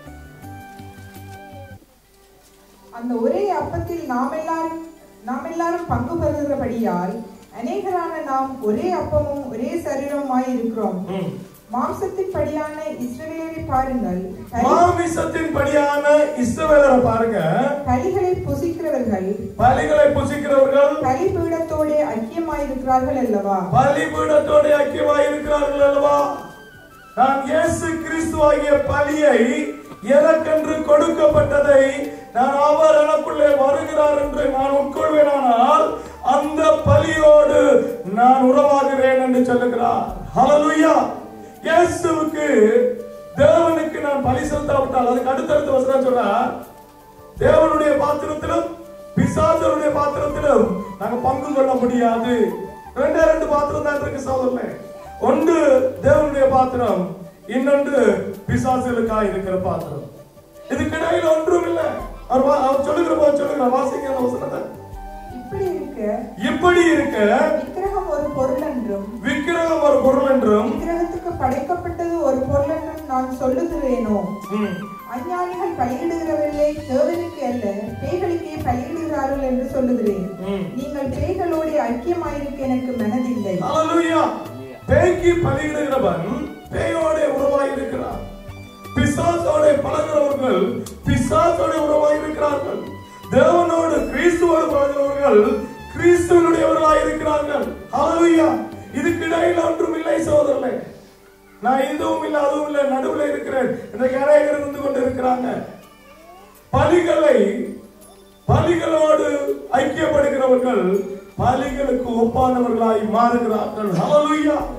அந்த ஒரே அப்பத்தில் நாம் எல்லாரும் நாம் எல்லாரும் பங்கு பெறுகிறபடியால் அநேகரான நாம் ஒரே அப்பமும் ஒரே சரீரமாய் இருக்கிறோம் ம். மாம்சத்தின் படியான இஸ்ரவேலரை பாருங்கள் பலி- மாமிசத்தின் படியான இஸ்ரவேலரை பாருங்க பலிகளை புசிக்கிறவர்கள் பலிகளை புசிக்கிறவர்கள் பலிபீடத்தோடு ஐக்கியமாயிருக்கிறார்கள் அல்லவா பலிபீடத்தோடு ஐக்கியமாய் இருக்கிறார்கள் அல்லவா நான் இயேசு கிறிஸ்துவாகிய பலியை எனக்கென்று கொடுக்கப்பட்டதை நான் அவர் எனக்குள்ளே வருகிறார் என்று நான் உட்கொள்வேனானால் அந்த பலியோடு நான் உறவாகிறேன் என்று சொல்லுகிறார் ஹalleluya இயேசுவுக்கு தேவனுக்கு நான் பலி செலுத்தாவிட்டால் அதுக்கு அடுத்தடுத்த வசனம் சொல்றார் தேவனுடைய பாத்திரத்திலும் பிசாசனுடைய பாத்திரத்திலும் நாங்க பங்கு கொள்ள முடியாது ரெண்டே ரெண்டு பாத்திரம் தான் இருக்கு சோதரனே ஒன்று தேவனுடைய பாத்திரம் இன்னொன்று பிசாசுகளுக்காக இருக்கிற பாத்திரம் இதுக்கு இடையில ஒன்றும் இல்லை அவர் வா- அவர் சொல்லுகிற போது சொல்லுகிற வாசிங்க அந்த வசனத்தை இப்படி இருக்க இப்படி இருக்க விக்கிரகம் ஒரு பொருள் என்றும் விக்கிரகம் ஒரு பொருள் என்றும் விக்கிரகத்துக்கு படைக்கப்பட்டது ஒரு பொருள் என்றும் நான் சொல்லுகிறேனோ ம், அஞ்ஞானிகள் பலியிடுகிறவர்களே தேவனுக்கு அல்ல பேய்களுக்கே பலியிடுகிறார்கள் என்று சொல்லுகிறேன் ம். நீங்கள் பேய்களோடு ஐக்கியமாயிருக்க எனக்கு மனதில்லை ஹalleluya பேய்க்கு பலியிடுகிறவன் பேயோட உறவாய் இருக்கிறார் பிசாசோட பழகிறவர்கள் பிசாசோட உறவாய் இருக்கிறார்கள் தேவனோடு கிறிஸ்துவோடு பழகிறவர்கள் கிறிஸ்துவனுடையவர்களாய் இருக்கிறார்கள் ஹalleluya இதுக்கு இடையில ஒன்றும் இல்லை சகோதரர்களே நான் இதுவும் இல்லை அதுவும் இல்லை நடுவுல இருக்கிறேன் இன்றைக்கு அநேகர் இருந்து கொண்டு இருக்கிறாங்க பலிகளை பலிகளோடு ஐக்கியப்படுகிறவர்கள் பலிகளுக்கு ஒப்பானவர்களாய் மாறுகிறார்கள் ஹalleluya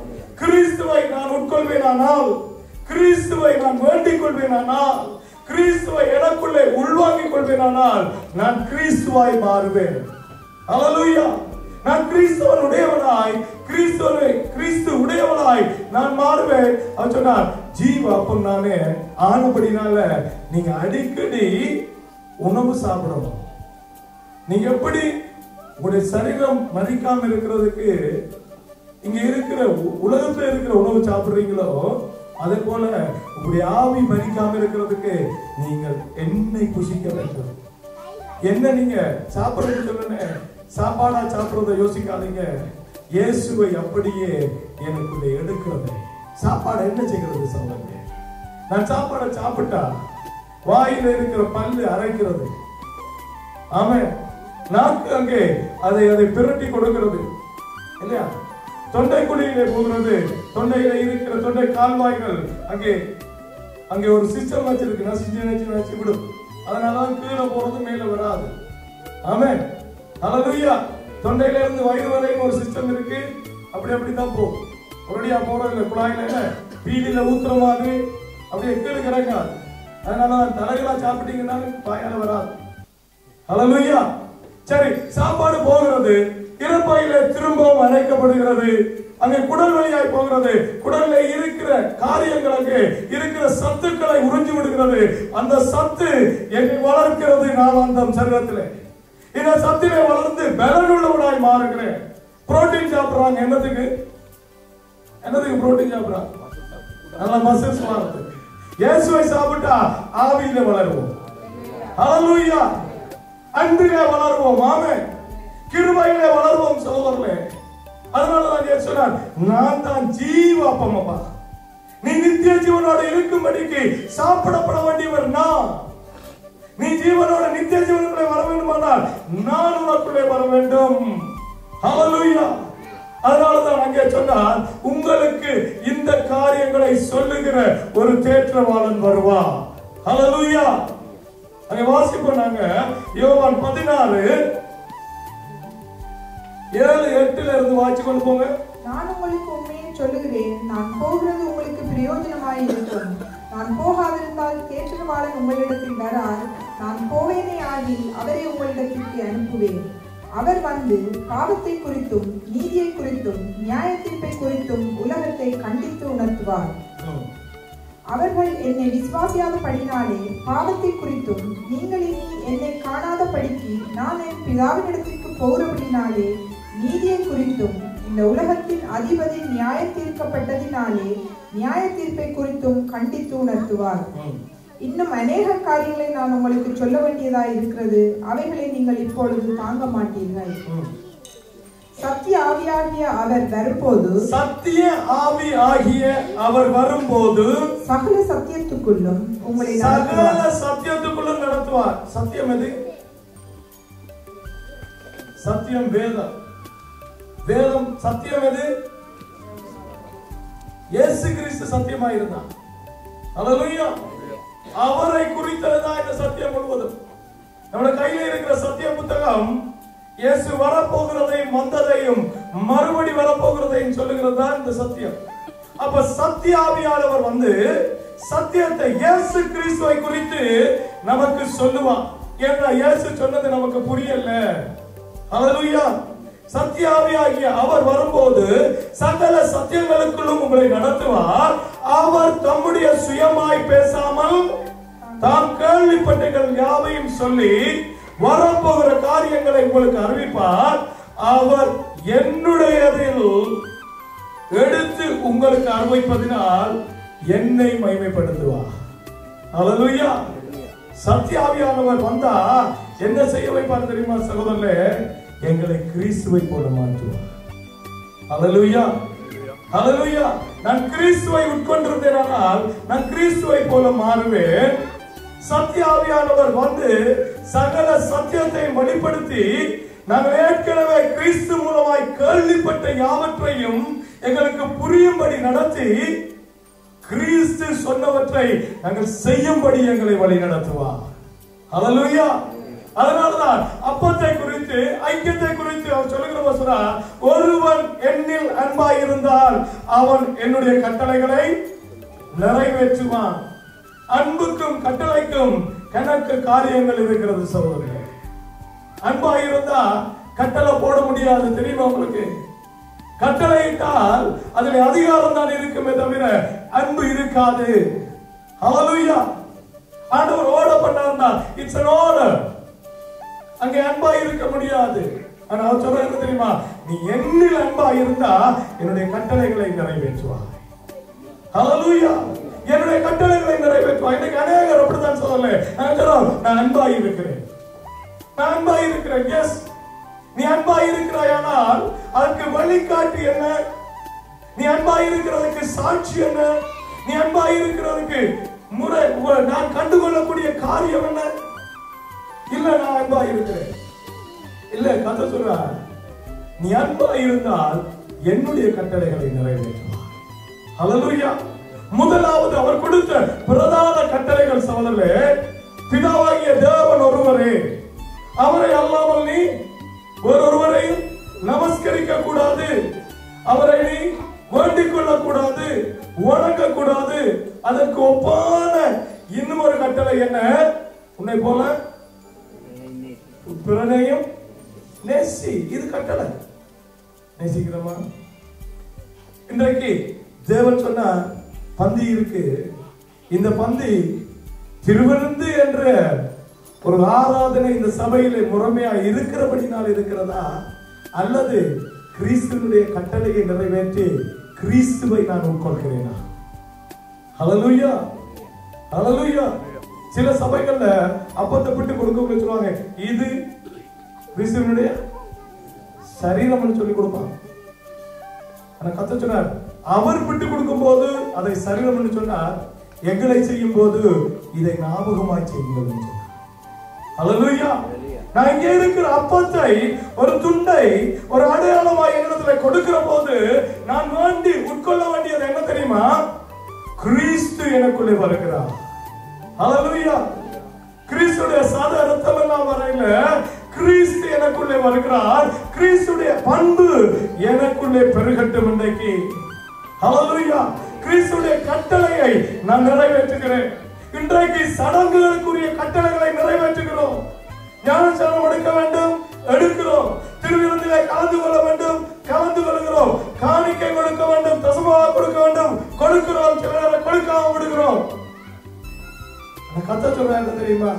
கிறிஸ்துவை நான் உட்கொள்வேனானால் கிறிஸ்துவை நான் வேண்டிக் கொள்வேனானால் கிறிஸ்துவை எனக்குள்ளே உள்வாங்கிக் கொள்வேனானால் நான் கிறிஸ்துவாய் மாறுவேன் ஹalleluya நான் கிறிஸ்துவன் உடையவனாய் கிறிஸ்துவனை கிறிஸ்து உடையவனாய் நான் மாறுவேன் அவர் சொன்னார் ஜீவ அப்பம் நானே ஆனபடினால நீங்க அடிக்கடி உணவு சாப்பிடணும் நீங்க எப்படி உங்களுடைய சரீரம் மதிக்காம இருக்கிறதுக்கு இங்க இருக்கிற உ- உலகத்துல இருக்கிற உணவு சாப்பிடுறீங்களோ அதே போல உங்களுடைய ஆவி மதிக்காம இருக்கிறதுக்கு நீங்கள் எண்ணெய் புசிக்க வேண்டும் என்ன நீங்க சாப்பிடுறது சொல்லுங்க சாப்பாடா சாப்பிடுறத யோசிக்காதீங்க இயேசுவை அப்படியே எனக்குள்ள எடுக்கிறது சாப்பாடு என்ன செய்கிறது சொல்லுங்க நான் சாப்பாடை சாப்பிட்டா வாயில இருக்கிற பல்லு அரைக்கிறது ஆமென் நாக்கு அங்கே அதை அதை பிரட்டி கொடுக்கிறது இல்லையா தொண்டை குழியிலே போகிறது தொண்டையில இருக்கிற தொண்டை கால்வாய்கள் அங்கே அங்கே ஒரு சிஸ்டம் வச்சிருக்கு நசிச்சு நச்சு நச்சு விடும் அதனால தான் கீழே போறது மேல வராது ஆமென் ஹalleluya தொண்டையில இருந்து வயிறு வரையும் ஒரு சிஸ்டம் இருக்கு அப்படி அப்படி தான் போகும் ஒரடியா போறது இல்லை குழாயில என்ன பீலில ஊத்துற மாதிரி அப்படியே கீழே கிடக்காது அதனால தான் தலைகளா சாப்பிட்டீங்கன்னா வாயால வராது ஹalleluya சரி சாப்பாடு போகிறது இறப்பையில திரும்பவும் அரைக்கப்படுகிறது அங்கே குடல் வழியாய் போகிறது குடல்ல இருக்கிற காரியங்கள் அங்கே இருக்கிற சத்துக்களை உறிஞ்சி விடுகிறது அந்த சத்து என்னை வளர்க்கிறது நாளாந்தம் சரீரத்திலே இந்த சத்திலே வளர்ந்து பலனுள்ளவனாய் மாறுகிறேன் புரோட்டீன் சாப்பிடுறாங்க என்னத்துக்கு என்னதுக்கு புரோட்டீன் சாப்பிடுறாங்க நல்ல மசில்ஸ் மாறுது இயேசுவை சாப்பிட்டா ஆவியில வளருவோம் ஹalleluya அன்பிலே வளருவோம் ஆமென் கிருபையிலே வளருவோம் சகோதரர்களே அதனால தான் இயேசு சொன்னார் நான் தான் ஜீவாப்பம் அப்பா நீ நித்திய ஜீவனோட இருக்கும்படிக்கு சாப்பிடப்பட வேண்டியவர் நான் நீ ஜீவனோட நித்திய ஜீவனுக்குள்ளே வர வேண்டுமானால் நான் உனக்குள்ளே வர வேண்டும் ஹalleluya அதனால தான் அங்கே சொன்னார் உங்களுக்கு இந்த காரியங்களை சொல்லுகிற ஒரு தேற்றவாளன் வருவான் ஹalleluya அங்க வாசிப்போம் நாங்க யோவான் பதினாறு ஏழு எட்டுல இருந்து வாசி கொண்டு போங்க நான் உங்களுக்கு உண்மையை சொல்லுகிறேன் நான் போகிறது உங்களுக்கு பிரயோஜனமாய் இருக்கும் நான் போகாதிருந்தால் தேற்றவாளன் உங்களிடத்தில் வரார் நான் போவேனே ஆகில் அவரை உங்களிடத்திற்கு அனுப்புவேன் அவர் வந்து பாவத்தை குறித்தும் நீதியை குறித்தும் நியாயத்தீர்ப்பை குறித்தும் உலகத்தை கண்டித்து உணர்த்துவார் அவர்கள் என்னை விசுவாசியாதபடினாலே பாவத்தை குறித்தும் நீங்கள் இனி என்னை காணாதபடிக்கு நான் என் பிதாவினிடத்திற்கு போகிறபடினாலே நீதியை குறித்தும் இந்த உலகத்தின் அதிபதி நியாய தீர்க்கப்பட்டதினாலே நியாய தீர்ப்பை குறித்தும் கண்டித்து உணர்த்துவார் இன்னும் அநேக காரியங்களை நான் உங்களுக்கு சொல்ல வேண்டியதாய் இருக்கிறது அவைகளை நீங்கள் இப்பொழுது தாங்க மாட்டீர்கள் சத்திய ஆவியாகிய அவர் வரும்போது சத்திய ஆவி ஆகிய அவர் வரும்போது சகல சத்தியத்துக்குள்ளும் உங்களை சகல நடத்துவார் சத்தியத்துக்குள்ள நடத்துவார் சத்தியம் எது சத்தியம் வேதம் வேதம் சத்தியம் எது இயேசு கிறிஸ்து சத்தியமா இருந்தான் அல்லேலூயா அவரை குறித்ததுதான் இந்த சத்தியம் முழுவதும் நம்ம கையில இருக்கிற சத்திய புத்தகம் இயேசு வரப்போகிறதையும் வந்ததையும் மறுபடி வரப்போகிறதையும் சொல்லுகிறது தான் இந்த சத்தியம் அப்ப சத்திய ஆவியானவர் வந்து சத்தியத்தை இயேசு கிறிஸ்துவை குறித்து நமக்கு சொல்லுவான் ஏன்னா இயேசு சொன்னது நமக்கு புரியல ஹalleluya சத்தியாவியாகிய அவர் வரும்போது சகல சத்தியங்களுக்குள்ளும் உங்களை நடத்துவார் அவர் தம்முடைய சுயமாய் பேசாமல் தாம் கேள்விப்பட்டகள் யாவையும் சொல்லி வரப்போகிற காரியங்களை உங்களுக்கு அறிவிப்பார் அவர் என்னுடையதில் எடுத்து உங்களுக்கு அறிவிப்பதினால் என்னை மகிமைப்படுத்துவார் ஹalleluya சத்தியாவியானவர் வந்தா என்ன செய்ய வைப்பார் தெரியுமா சகோதரர்களே எங்களை கிறிஸ்துவை போல மாற்றுவார் ஹalleluya ஹalleluya நான் கிறிஸ்துவை உட்கொண்டிருந்தேனால் நான் கிறிஸ்துவை போல மாறுவேன் சத்தியாவியானவர் வந்து சகல சத்தியத்தை வெளிப்படுத்தி நாங்கள் ஏற்கனவே கிறிஸ்து மூலமாய் கேள்விப்பட்ட யாவற்றையும் எங்களுக்கு புரியும்படி நடத்தி கிறிஸ்து சொன்னவற்றை நாங்கள் செய்யும்படி எங்களை வழி நடத்துவார் ஹalleluya அதனாலதான் அப்பத்தை குறித்து ஐக்கியத்தை குறித்து அவர் சொல்லுகிற சொன்னா ஒருவன் என்னில் அன்பாய் இருந்தால் அவன் என்னுடைய கட்டளைகளை நிறைவேற்றுவான் அன்புக்கும் கட்டளைக்கும் கணக்கு காரியங்கள் இருக்கிறது சகோதரர்களே அன்பாய் இருந்தா கட்டளை போட முடியாது தெரியுமா உங்களுக்கு கட்டளையிட்டால் அதில் அதிகாரம் தான் இருக்குமே தவிர அன்பு இருக்காது ஹalleluya ஆண்டவர் ஓர்டர் பண்ணார்னா இட்ஸ் an order அங்கே அன்பா இருக்க முடியாது ஆனா அவர் சொல்றது என்ன தெரியுமா நீ என்னில் அன்பா இருந்தா என்னுடைய கட்டளைகளை நிறைவேற்றுவாய் ஹalleluya என்னுடைய கட்டளைகளை நிறைவேற்றுவாய் இன்னைக்கு அநேகர் அப்படித்தான் சொல்லல நான் சொல்றோம் நான் அன்பா இருக்கிறேன் நான் அன்பா இருக்கிறேன் எஸ் நீ அன்பா இருக்கிறாயானால் அதற்கு வழிகாட்டி என்ன நீ அன்பா இருக்கிறதுக்கு சாட்சி என்ன நீ அன்பா இருக்கிறதுக்கு முறை உ- நான் கண்டுகொள்ளக்கூடிய காரியம் என்ன இல்ல நான் அன்பா இருக்கிறேன் இல்ல கதை சொல்ற நீ அன்பா இருந்தால் என்னுடைய கட்டளைகளை நிறைவேற்றுவார் ஹalleluya முதலாவது அவர் கொடுத்த பிரதான கட்டளைகள் சவலலே பிதாவாகிய தேவன் ஒருவரே அவரை அல்லாமல் நீ வேறொருவரையும் நமஸ்கரிக்க கூடாது அவரை நீ வேண்டிக் கொள்ள கூடாது வணங்க கூடாது அதற்கு ஒப்பான இன்னும் ஒரு கட்டளை என்ன உன்னை போல பிறனையும் நேசி இது கட்டளை நேசிக்கிறோமா இன்றைக்கு தேவன் சொன்னார் பந்தி இருக்கு இந்த பந்தி திருவிருந்து என்ற ஒரு ஆராதனை இந்த சபையில முறைமையா இருக்கிறபடினால் இருக்கிறதா அல்லது கிறிஸ்துவனுடைய கட்டளையை நிறைவேற்றி கிறிஸ்துவை நான் உட்கொள்கிறேனா ஹalleluya ஹalleluya சில சபைகள்ல அப்பத்தை விட்டு கொடுக்க சொல்லுவாங்க இது கிறிஸ்துவனுடைய சரீரம்னு சொல்லி கொடுப்பாங்க ஆனா கத்த சொன்னார் அவர் விட்டு கொடுக்கும் போது அதை சரீரம் என்று சொன்னார் எங்களை செய்யும் போது இதை ஞாபகமாய் செய்யுங்கள் என்று சொன்னார் அல்லேலூயா நான் இங்கே இருக்கிற அப்பத்தை ஒரு துண்டை ஒரு அடையாளமாய் என்னிடத்துல கொடுக்கிற போது நான் வேண்டி உட்கொள்ள வேண்டியது என்ன தெரியுமா கிறிஸ்து எனக்குள்ளே வருகிறார் அல்லேலூயா கிறிஸ்துடைய சாத ரத்தம் எல்லாம் வரையில கிறிஸ்து எனக்குள்ளே வருகிறார் கிறிஸ்துடைய பண்பு எனக்குள்ளே பெருகட்டும் இன்றைக்கு ஹalleluya கிறிஸ்துடைய கட்டளையை நான் நிறைவேற்றுகிறேன் இன்றைக்கு சடங்குகளுக்குரிய கட்டளைகளை நிறைவேற்றுகிறோம் ஞானஸ்நானம் எடுக்க வேண்டும் எடுக்கிறோம் திருவிருந்திலே கலந்து கொள்ள வேண்டும் கலந்து கொள்கிறோம் காணிக்கை கொடுக்க வேண்டும் தசமாக கொடுக்க வேண்டும் கொடுக்கிறோம் சில நேரம் கொடுக்காம விடுகிறோம் ஆனா கத்த சொல்ற என்ன தெரியுமா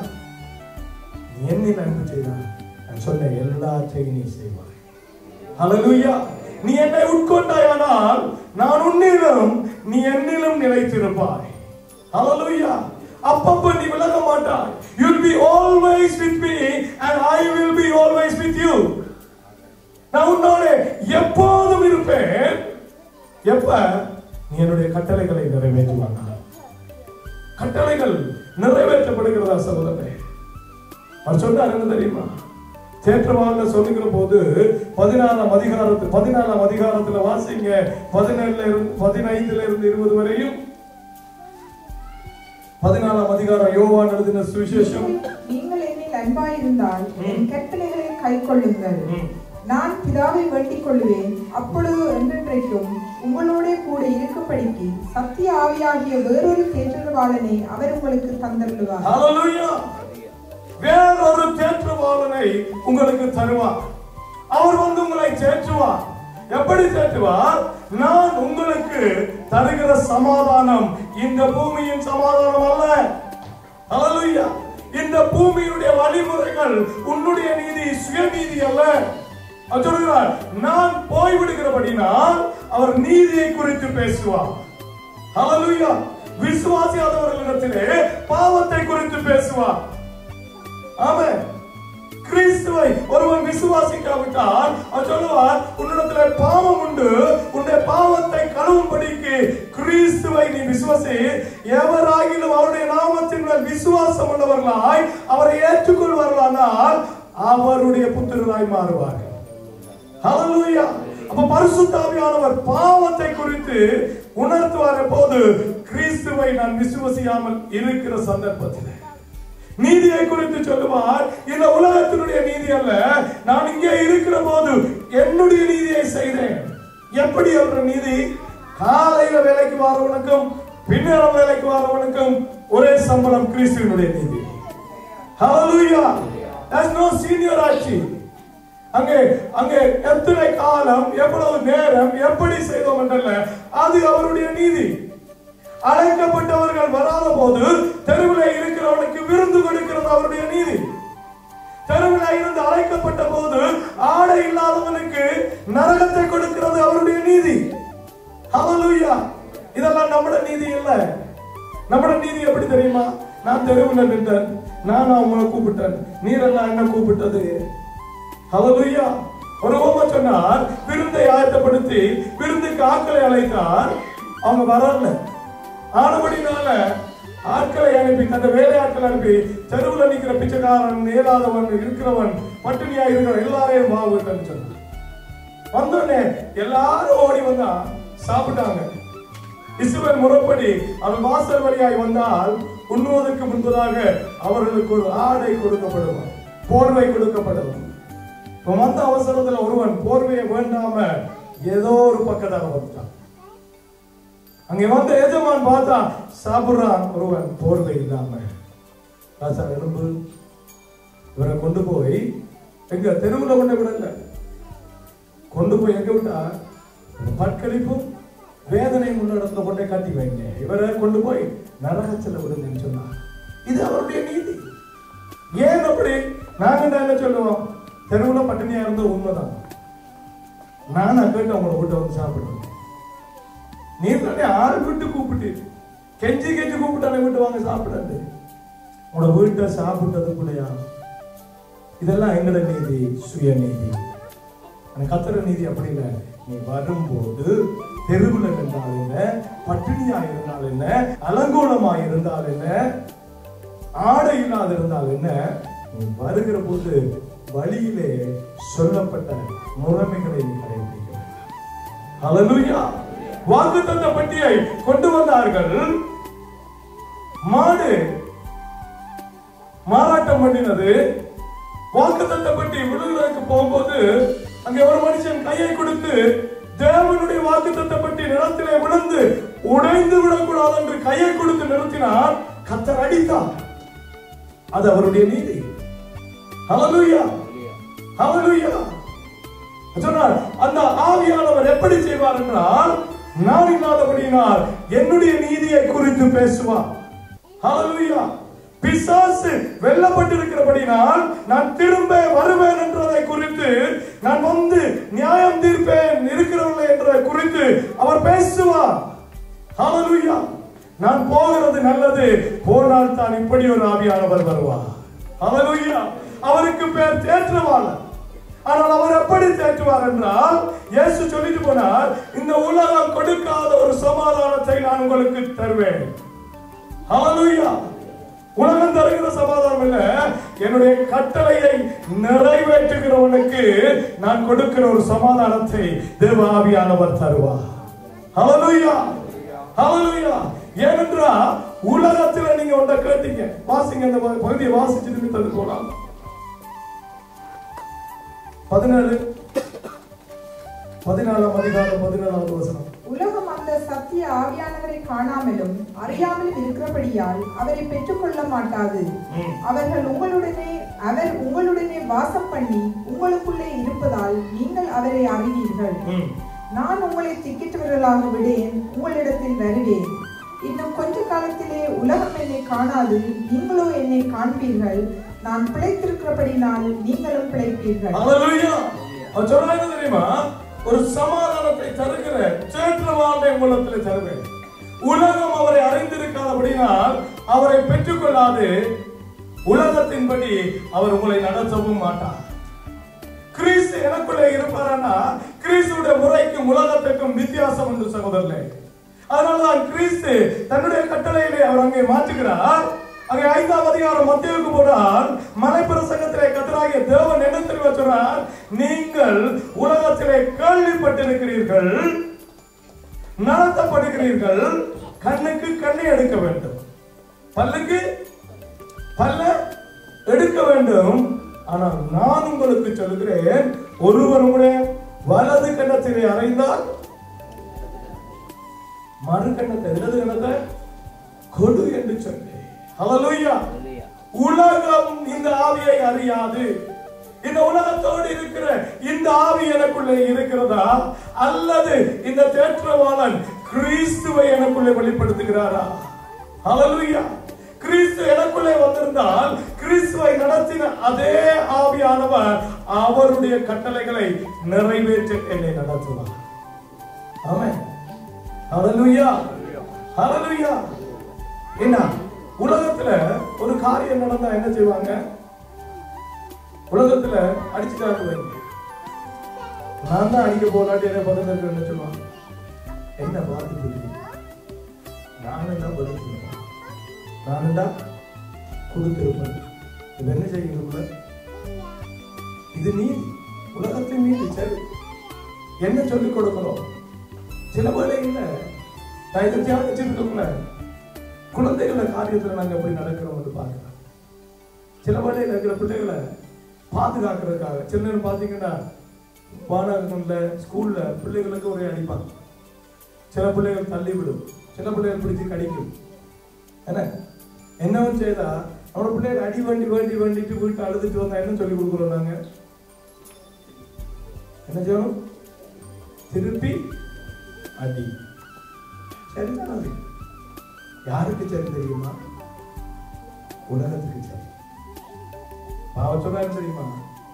நீ என்னில் அன்பு செய்தார் நான் சொன்ன எல்லாத்தையும் நீ செய்வாய் ஹalleluya நீ என்னை உட்கொண்டாயானால் நான் உன்னிலும் நீ என்னிலும் நிலைத்திருப்பாய் ஹalleluya அப்பப்ப நீ விலக மாட்டாய் you will be always with me and i will be always with you நான் உன்னோட எப்போதும் இருப்பேன் எப்ப நீ என்னுடைய கட்டளைகளை நிறைவேற்றுவாங்க கட்டளைகள் நிறைவேற்றப்படுகிறதா சகோதரனே அவர் சொன்னார் என்ன தெரியுமா தேற்றவான்ல சொல்லுகிற போது பதினாறாம் அதிகாரத்து பதினாலாம் அதிகாரத்துல வாசிங்க பதினேழுல இருந்து பதினைந்துல இருந்து இருபது வரையும் பதினாலாம் அதிகாரம் யோவான் எழுதின சுவிசேஷம் நீங்கள் என்னில் அன்பாயிருந்தால் என் கட்டளைகளை கைக்கொள்ளுங்கள் ம். நான் பிதாவை வேண்டிக் கொள்ளுவேன் அப்பொழுது என்றென்றைக்கும் உங்களோட கூட இருக்கும்படிக்கு சத்திய ஆவியாகிய வேறொரு தேற்றவாளனை அவர் உங்களுக்கு தந்தருளுவார் ஹalleluya வேறொரு தேற்றவாளனை உங்களுக்கு தருவார் அவர் வந்து உங்களை தேற்றுவார் எப்படி தேற்றுவார் நான் உங்களுக்கு தருகிற சமாதானம் இந்த பூமியின் சமாதானம் அல்ல ஹalleluya இந்த பூமியினுடைய வழிமுறைகள் உன்னுடைய நீதி சுயநீதி அல்ல அவர் சொல்கிறார் நான் போய்விடுகிறபடினால் அவர் நீதியை குறித்து பேசுவார் ஹalleluya விசுவாசியாதவர்களிடத்திலே பாவத்தை குறித்து பேசுவார் ஆமென் கிறிஸ்துவை ஒருவன் விசுவாசிக்காவிட்டால் அவர் சொல்லுவார் உன்னிடத்துல பாவம் உண்டு உன்னுடைய பாவத்தை கழுவும்படிக்கு கிறிஸ்துவை நீ விசுவாசி எவராகிலும் அவருடைய நாமத்தின் மேல் விசுவாசம் உள்ளவர்களாய் அவரை ஏற்றுக்கொள்வார்களானால் அவருடைய புத்திரராய் மாறுவார்கள் ஹalleluya அப்ப பரிசுத்த ஆவியானவர் பாவத்தை குறித்து உணர்த்துவார் போது கிறிஸ்துவை நான் விசுவசியாமல் இருக்கிற சந்தர்ப்பத்தில் நீதியை குறித்து சொல்லுவார் இந்த உலகத்தினுடைய நீதி அல்ல நான் இங்கே இருக்கிற போது என்னுடைய நீதியை செய்தேன் எப்படி அவருடைய நீதி காலையில வேலைக்கு வரவனுக்கும் பின்னரம் வேலைக்கு வரவனுக்கும் ஒரே சம்பளம் கிறிஸ்துவனுடைய நீதி Hallelujah. There's no seniority. அங்கே அங்கே எத்தனை காலம் எவ்வளவு நேரம் எப்படி செய்தோம் என்றல்ல அது அவருடைய நீதி அழைக்கப்பட்டவர்கள் வராத போது தெருவில் இருக்கிறவனுக்கு விருந்து கொடுக்கிறது அவருடைய நீதி தெருவில் இருந்து அழைக்கப்பட்ட போது ஆடை இல்லாதவனுக்கு நரகத்தை கொடுக்கிறது அவருடைய நீதி ஹalleluya இதெல்லாம் நம்மட நீதி இல்ல நம்மட நீதி எப்படி தெரியுமா நான் தெருவில் நின்றேன் நான் அவங்களை கூப்பிட்டேன் நீரெல்லாம் என்ன கூப்பிட்டது ஹalleluya ஒரு ஓம சொன்னார் விருந்தை ஆயத்தப்படுத்தி விருந்துக்கு ஆட்களை அழைத்தார் அவங்க வரல ஆனபடினால ஆட்களை அனுப்பி தந்த வேலையாட்களை அனுப்பி தெருவில் நிக்கிற பிச்சைக்காரன் இயலாதவன் இருக்கிறவன் பட்டினியா இருக்கிற எல்லாரையும் வா வீட்டுன்னு சொன்னார் வந்தோடனே எல்லாரும் ஓடி வந்தா சாப்பிட்டாங்க இசுவன் முறைப்படி அவன் வாசல் வழியாய் வந்தால் உண்ணுவதற்கு முன்பதாக அவர்களுக்கு ஒரு ஆடை கொடுக்கப்படுவான் போர்வை கொடுக்கப்படுவான் இப்ப வந்த அவசரத்துல ஒருவன் போர்வையை வேண்டாம ஏதோ ஒரு பக்கத்தாக வந்துட்டான் அங்கே வந்த எஜமான் பார்த்தா சாப்பிடுறான் ஒருவன் போர்வை இல்லாம ராசா எலும்பு இவரை கொண்டு போய் எங்க தெருவுல கொண்டு விடல கொண்டு போய் எங்க விட்டா பற்களிப்பும் வேதனை முன்னெடுத்துல கொண்டே கட்டி வைங்க இவரை கொண்டு போய் நரகத்துல விடுங்கன்னு சொன்னார் இது அவருடைய நீதி ஏன் அப்படி நாங்க என்ன சொல்லுவோம் தெருவுல பட்டினியா இருந்த உண்மைதான் நான் கேட்டு உங்களை வீட்டை வந்து சாப்பிடுவேன் நீ தானே ஆள் விட்டு கூப்பிட்டு கெஞ்சி கெஞ்சி கூப்பிட்டானே விட்டு வாங்க சாப்பிடாது உங்களோட வீட்டை சாப்பிட்டது கூடயா இதெல்லாம் எங்கட நீதி சுய நீதி ஆனா கத்திர நீதி அப்படி இல்லை நீ வரும்போது தெருவுல இருந்தால் என்ன பட்டினியா இருந்தால் என்ன அலங்கோலமா இருந்தால் என்ன ஆடை இல்லாத இருந்தால் என்ன நீ வருகிற போது வழியிலே சொல்லப்பட்ட முறைமைகளை நீ கடைபிடிக்க வேண்டும் ஹalleluya வாக்குத்தத்த பட்டியை கொண்டு வந்தார்கள் மாடு மாறாட்டம் பண்ணினது வாக்குத்தத்த பட்டி விடுதலைக்கு போகும்போது அங்கே ஒரு மனுஷன் கையை கொடுத்து தேவனுடைய வாக்குத்தத்த பட்டி நிலத்திலே விழுந்து உடைந்து விடக்கூடாது என்று கையை கொடுத்து நிறுத்தினார் கத்தர் அடித்தார் அது அவருடைய நீதி ஹalleluya ஹalleluya சொன்னார் அந்த ஆவியானவர் எப்படி செய்வார் என்றால் நான் இல்லாதபடியினால் என்னுடைய நீதியை குறித்து பேசுவார் ஹalleluya பிசாசு வெல்லப்பட்டிருக்கிறபடினால் நான் திரும்ப வருவேன் என்றதை குறித்து நான் வந்து நியாயம் தீர்ப்பேன் இருக்கிறவர்கள் என்றதை குறித்து அவர் பேசுவார் ஹalleluya நான் போகிறது நல்லது போனால் தான் இப்படி ஒரு ஆவியானவர் வருவார் ஹalleluya அவருக்கு பேர் தேற்றவாளர் ஆனால் அவர் எப்படி தேற்றுவார் என்றால் இயேசு சொல்லிட்டு போனார் இந்த உலகம் கொடுக்காத ஒரு சமாதானத்தை நான் உங்களுக்கு தருவேன் ஹalleluya உலகம் தருகிற சமாதானம் இல்ல என்னுடைய கட்டளையை நிறைவேற்றுகிறவனுக்கு நான் கொடுக்கிற ஒரு சமாதானத்தை தேவாவியானவர் தருவார் ஹalleluya ஹalleluya ஏனென்றால் உலகத்துல நீங்க ஒன்றை கேட்டீங்க வாசிங்க அந்த பகுதியை வாசிச்சுட்டு தந்து போலாம் பதினேழு பதினாலாம் அதிகாரம் பதினேழாவது வசனம் உலகம் அந்த சத்திய ஆவியானவரை காணாமலும் அறியாமலும் இருக்கிறபடியால் அவரை பெற்றுக்கொள்ள மாட்டாது ம். அவர்கள் உங்களுடனே அவர் உங்களுடனே வாசம் பண்ணி உங்களுக்குள்ளே இருப்பதால் நீங்கள் அவரை அறிவீர்கள் ம். நான் உங்களை திக்கிட்டவர்களாக விடேன் உங்களிடத்தில் வருவேன் இன்னும் கொஞ்ச காலத்திலே உலகம் என்னை காணாது நீங்களோ என்னை காண்பீர்கள் நான் பிழைத்திருக்கிறபடினால் நீங்களும் பிழைப்பீர்கள் ஹalleluya அவர் சொல்றாங்க என்ன தெரியுமா ஒரு சமாதானத்தை தருகிற சேற்றவாண்டை மூலத்தில் தருவேன் உலகம் அவரை அறிந்திருக்காதபடினால் அவரை பெற்றுக்கொள்ளாது உலகத்தின்படி அவர் உங்களை நடத்தவும் மாட்டார் கிறிஸ்து எனக்குள்ளே இருப்பாரனா கிறிஸ்துடைய முறைக்கும் உலகத்துக்கும் வித்தியாசம் உண்டு சகோதரர்களே அதனாலதான் கிறிஸ்து தன்னுடைய கட்டளையிலே அவர் அங்கே மாற்றுகிறார் அங்கே ஐந்தாம் அதிகாரம் மத்தியவுக்கு போனால் மலைப்பிரசங்கத்திலே கத்தராகிய தேவன் என்ன தெரிவிக்க சொன்னார் நீங்கள் உலகத்திலே கேள்விப்பட்டிருக்கிறீர்கள் நடத்தப்படுகிறீர்கள் கண்ணுக்கு கண்ணை எடுக்க வேண்டும் பல்லுக்கு பல்ல எடுக்க வேண்டும் ஆனால் நான் உங்களுக்கு சொல்கிறேன் ஒருவனுடைய வலது கண்ணத்திலே அறைந்தால் மறு கண்ணத்தை இடது கண்ணத்தை கொடு என்று சொன்னேன் ஹalleluya உலகம் இந்த ஆவியை அறியாது இந்த உலகத்தோடு இருக்கிற இந்த ஆவி எனக்குள்ளே இருக்கிறதா அல்லது இந்த தேற்றவாளன் கிறிஸ்துவை எனக்குள்ளே வெளிப்படுத்துகிறாரா ஹalleluya கிறிஸ்து எனக்குள்ளே வந்திருந்தால் கிறிஸ்துவை நடத்தின அதே ஆவியானவர் அவருடைய கட்டளைகளை நிறைவேற்ற என்னை நடத்துவார் ஆமென் ஹalleluya ஹalleluya என்ன உலகத்துல ஒரு காரியம் நடந்தா என்ன செய்வாங்க உலகத்துல அடிச்சு காட்டுவாங்க நான் தான் அடிக்க போலாட்டி என்ன பக்கத்துல என்ன சொல்லுவாங்க என்ன பார்த்து புரியுது நானும் தான் பதில் சொல்லுவேன் நானும் தான் கொடுத்திருப்பேன் இது என்ன செய்யணும் இது நீதி உலகத்தின் நீதி சரி என்ன சொல்லிக் கொடுக்கணும் சில வேளைகள்ல நான் இதை தியானிச்சிருக்கோம்ல குழந்தைகள காரியத்துல நாங்க எப்படி நடக்கிறோம் என்று பார்க்கிறோம் சில வேளையில இருக்கிற பிள்ளைகளை பாதுகாக்கிறதுக்காக சில நேரம் பாத்தீங்கன்னா பாடகங்கள்ல ஸ்கூல்ல பிள்ளைகளுக்கு ஒரே அடிப்பாங்க சில பிள்ளைகள் தள்ளி விடும் சில பிள்ளைகள் பிடிச்சு கடிக்கும் என்ன என்னவும் செய்தா அவனோட பிள்ளைகள் அடி வேண்டி வேண்டி வேண்டிட்டு வீட்டு அழுதுட்டு வந்தா என்ன சொல்லி கொடுக்குறோம் நாங்க என்ன செய்யணும் திருப்பி அடி சரிதான் அது யாருக்கு சரி தெரியுமா உலகத்துக்கு சரி பாவம் சொன்னா என்ன தெரியுமா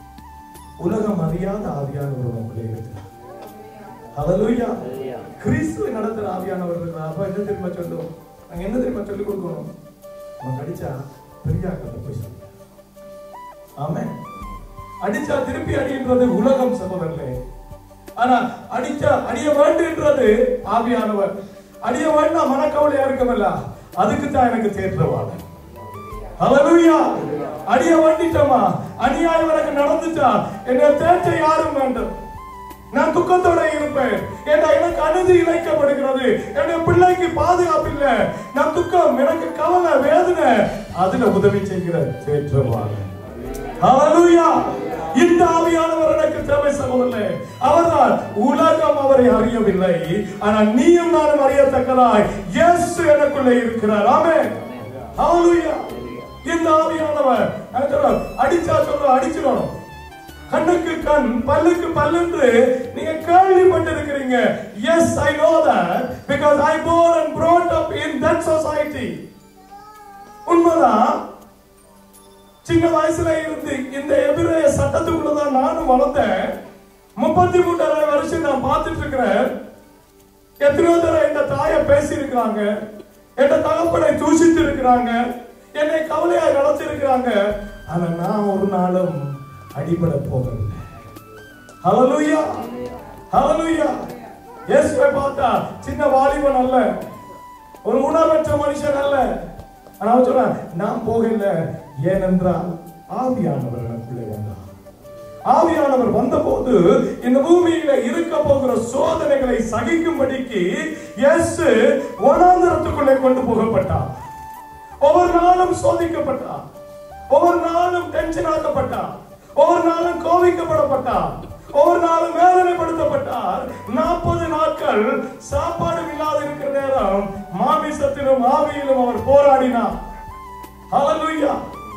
உலகம் அறியாத ஆவியானவர் நமக்குள்ளே இருக்கிறார் ஹalleluya கிறிஸ்துவை நடத்துற ஆவியானவர் இருக்கிறார் அப்ப என்ன தெரியுமா சொல்லுவோம் நாங்க என்ன தெரியுமா சொல்லி கொடுக்கணும் அவன் அடிச்சா பெரியாக்கத்தை போய் சொல்லு ஆமென் அடிச்சா திருப்பி அடின்றது உலகம் சகோதரர்களே ஆனா அடிச்சா அடிய வேண்டுன்றது ஆவியானவர் அடிய வேண்டாம் மனக்கவலையா இருக்கமல்ல அதுக்கு தான் எனக்கு தேற்றவாளன் ஹalleluya அடிய வேண்டிட்டோமா அநியாயம் எனக்கு நடந்துட்டா என்ன தேற்ற யாரும் வேண்டும் நான் துக்கத்தோட இருப்பேன் ஏன்னா எனக்கு அநீதி இழைக்கப்படுகிறது என்னுடைய பிள்ளைக்கு பாதுகாப்பு இல்ல நான் துக்கம் எனக்கு கவலை வேதனை அதுல உதவி செய்கிற தேற்றவாளன் ஹalleluya இந்த ஆவியானவர் எனக்கு தேவை சகோதரனே அவர்தான் உலகம் அவரை அறியவில்லை ஆனால் நீயும் நானும் அறியத்தக்கதாய் இயேசு எனக்குள்ளே இருக்கிறார் ஆமென் ஹalleluya இந்த ஆவியானவர் நான் சொல்றேன், அடிச்சா சொல்ற அடிச்சிடணும் கண்ணுக்கு கண் பல்லுக்கு பல்லென்று நீங்க கேள்விப்பட்டிருக்கிறீங்க yes I know that because I born and brought up in that society உண்மைதான் சின்ன வயசுல இருந்து இந்த எபிரேய சட்டத்துக்குள்ளதான் நானும் வளர்ந்தேன் முப்பத்தி மூன்றரை வருஷம் நான் பார்த்துட்டு இருக்கிறேன் எத்தனையோ தடவை இந்த தாயை பேசி இருக்கிறாங்க என் தகப்பனை தூஷித்து இருக்கிறாங்க என்னை கவலையா நடத்தி இருக்கிறாங்க ஆனா நான் ஒரு நாளும் அடிபட போகவில்லை ஹalleluya ஹalleluya இயேசுவை பார்த்தா சின்ன வாலிபன் அல்ல ஒரு உணர்வற்ற மனுஷன் அல்ல ஆனா அவன் சொல்றான் நான் போகல ஏனென்றால் ஆவியானவர் எனக்குள்ளே வந்தார் ஆவியானவர் வந்தபோது இந்த பூமியில இருக்க போகிற சோதனைகளை சகிக்கும்படிக்கு இயேசு வனாந்தரத்துக்குள்ளே கொண்டு போகப்பட்டார் ஒவ்வொரு நாளும் சோதிக்கப்பட்டார் ஒவ்வொரு நாளும் டென்ஷன் ஆக்கப்பட்டார் ஒவ்வொரு நாளும் கோவிக்கப்படப்பட்டார் ஒவ்வொரு நாளும் வேதனைப்படுத்தப்பட்டார் நாற்பது நாட்கள் சாப்பாடு இல்லாத இருக்கிற நேரம் மாமிசத்திலும் ஆவியிலும் அவர் போராடினார் ஹalleluya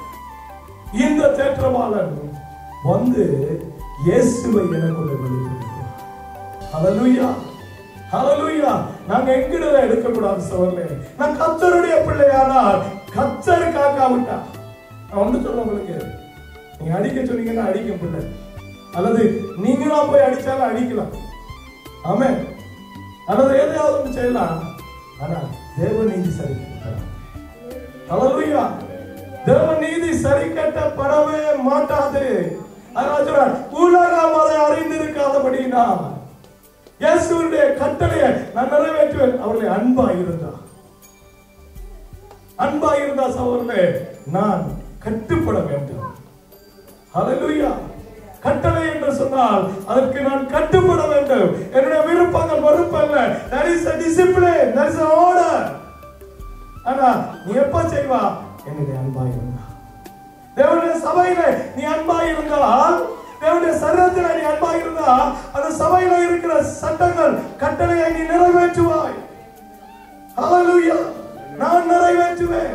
இந்த தேற்றவாளன் வந்து இயேசுவை எனக்குள்ள வெளிப்படுத்துவார் ஹalleluya ஹalleluya நாங்க எங்கிட்ட எடுக்க கூடாது சோர்லே நான் கத்தருடைய பிள்ளையானால் கத்தர் காக்காவிட்டா நான் ஒன்று சொல்ல உங்களுக்கு நீங்க அடிக்க சொன்னீங்கன்னா அடிக்கும் பிள்ளை அல்லது நீங்களா போய் அடிச்சாலும் அடிக்கலாம் ஆமே அல்லது எதையாவது ஒண்ணு செய்யலாம் ஆனா தேவ நீதி சரி ஹalleluya தேவ நீதி சரி கட்டப்படவே மாட்டாது அதனால சொல்றார், உலகம் அதை அறிந்திருக்காதபடினா இயேசுடைய கட்டளையை நான் நிறைவேற்றுவேன் அவர்களை அன்பா இருந்தா அன்பா இருந்தா சகோதரர்களே நான் கட்டுப்பட வேண்டும் ஹalleluya கட்டளை என்று சொன்னால் அதற்கு நான் கட்டுப்பட வேண்டும் என்னுடைய விருப்பங்கள் வெறுப்பல்ல that is a discipline that is an order ஆனா நீ எப்ப செய்வா என்னுடைய அன்பா இருந்தா தேவனுடைய சபையில நீ அன்பாய் இருந்தால் தேவனுடைய சரீரத்தில் நீ அன்பாய் இருந்தால் அந்த சபையில இருக்கிற சட்டங்கள் கட்டளையை நீ நிறைவேற்றுவாய் ஹalleluya நான் நிறைவேற்றுவேன்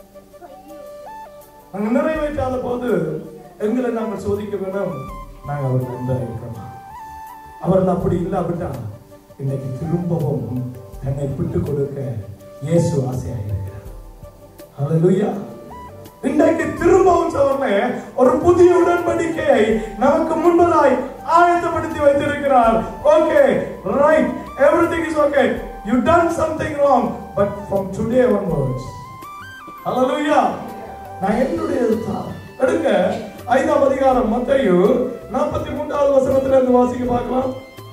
நாங்கள் நிறைவேற்றாத போது எங்களை நாங்கள் சோதிக்க வேணும் நாங்கள் அவர் நன்றா இருக்கிறோமா அவர்கள் அப்படி இல்லாவிட்டா இன்னைக்கு திரும்பவும் தன்னை விட்டு கொடுக்க இயேசு ஆசையாக இருக்கிறார் ஹalleluya இன்றைக்கு திரும்பவும் சோர்மே ஒரு புதிய உடன்படிக்கையை நமக்கு முன்பதாய் ஆயத்தப்படுத்தி வைத்திருக்கிறார் okay right everything is okay you done something wrong but from today onwards ஹalleluya நான் என்னுடைய தா- எடுங்க ஐந்தாம் அதிகாரம் மத்தேயு நாற்பத்தி மூன்றாவது வசனத்துல இருந்து வாசிக்க பார்க்கலாம்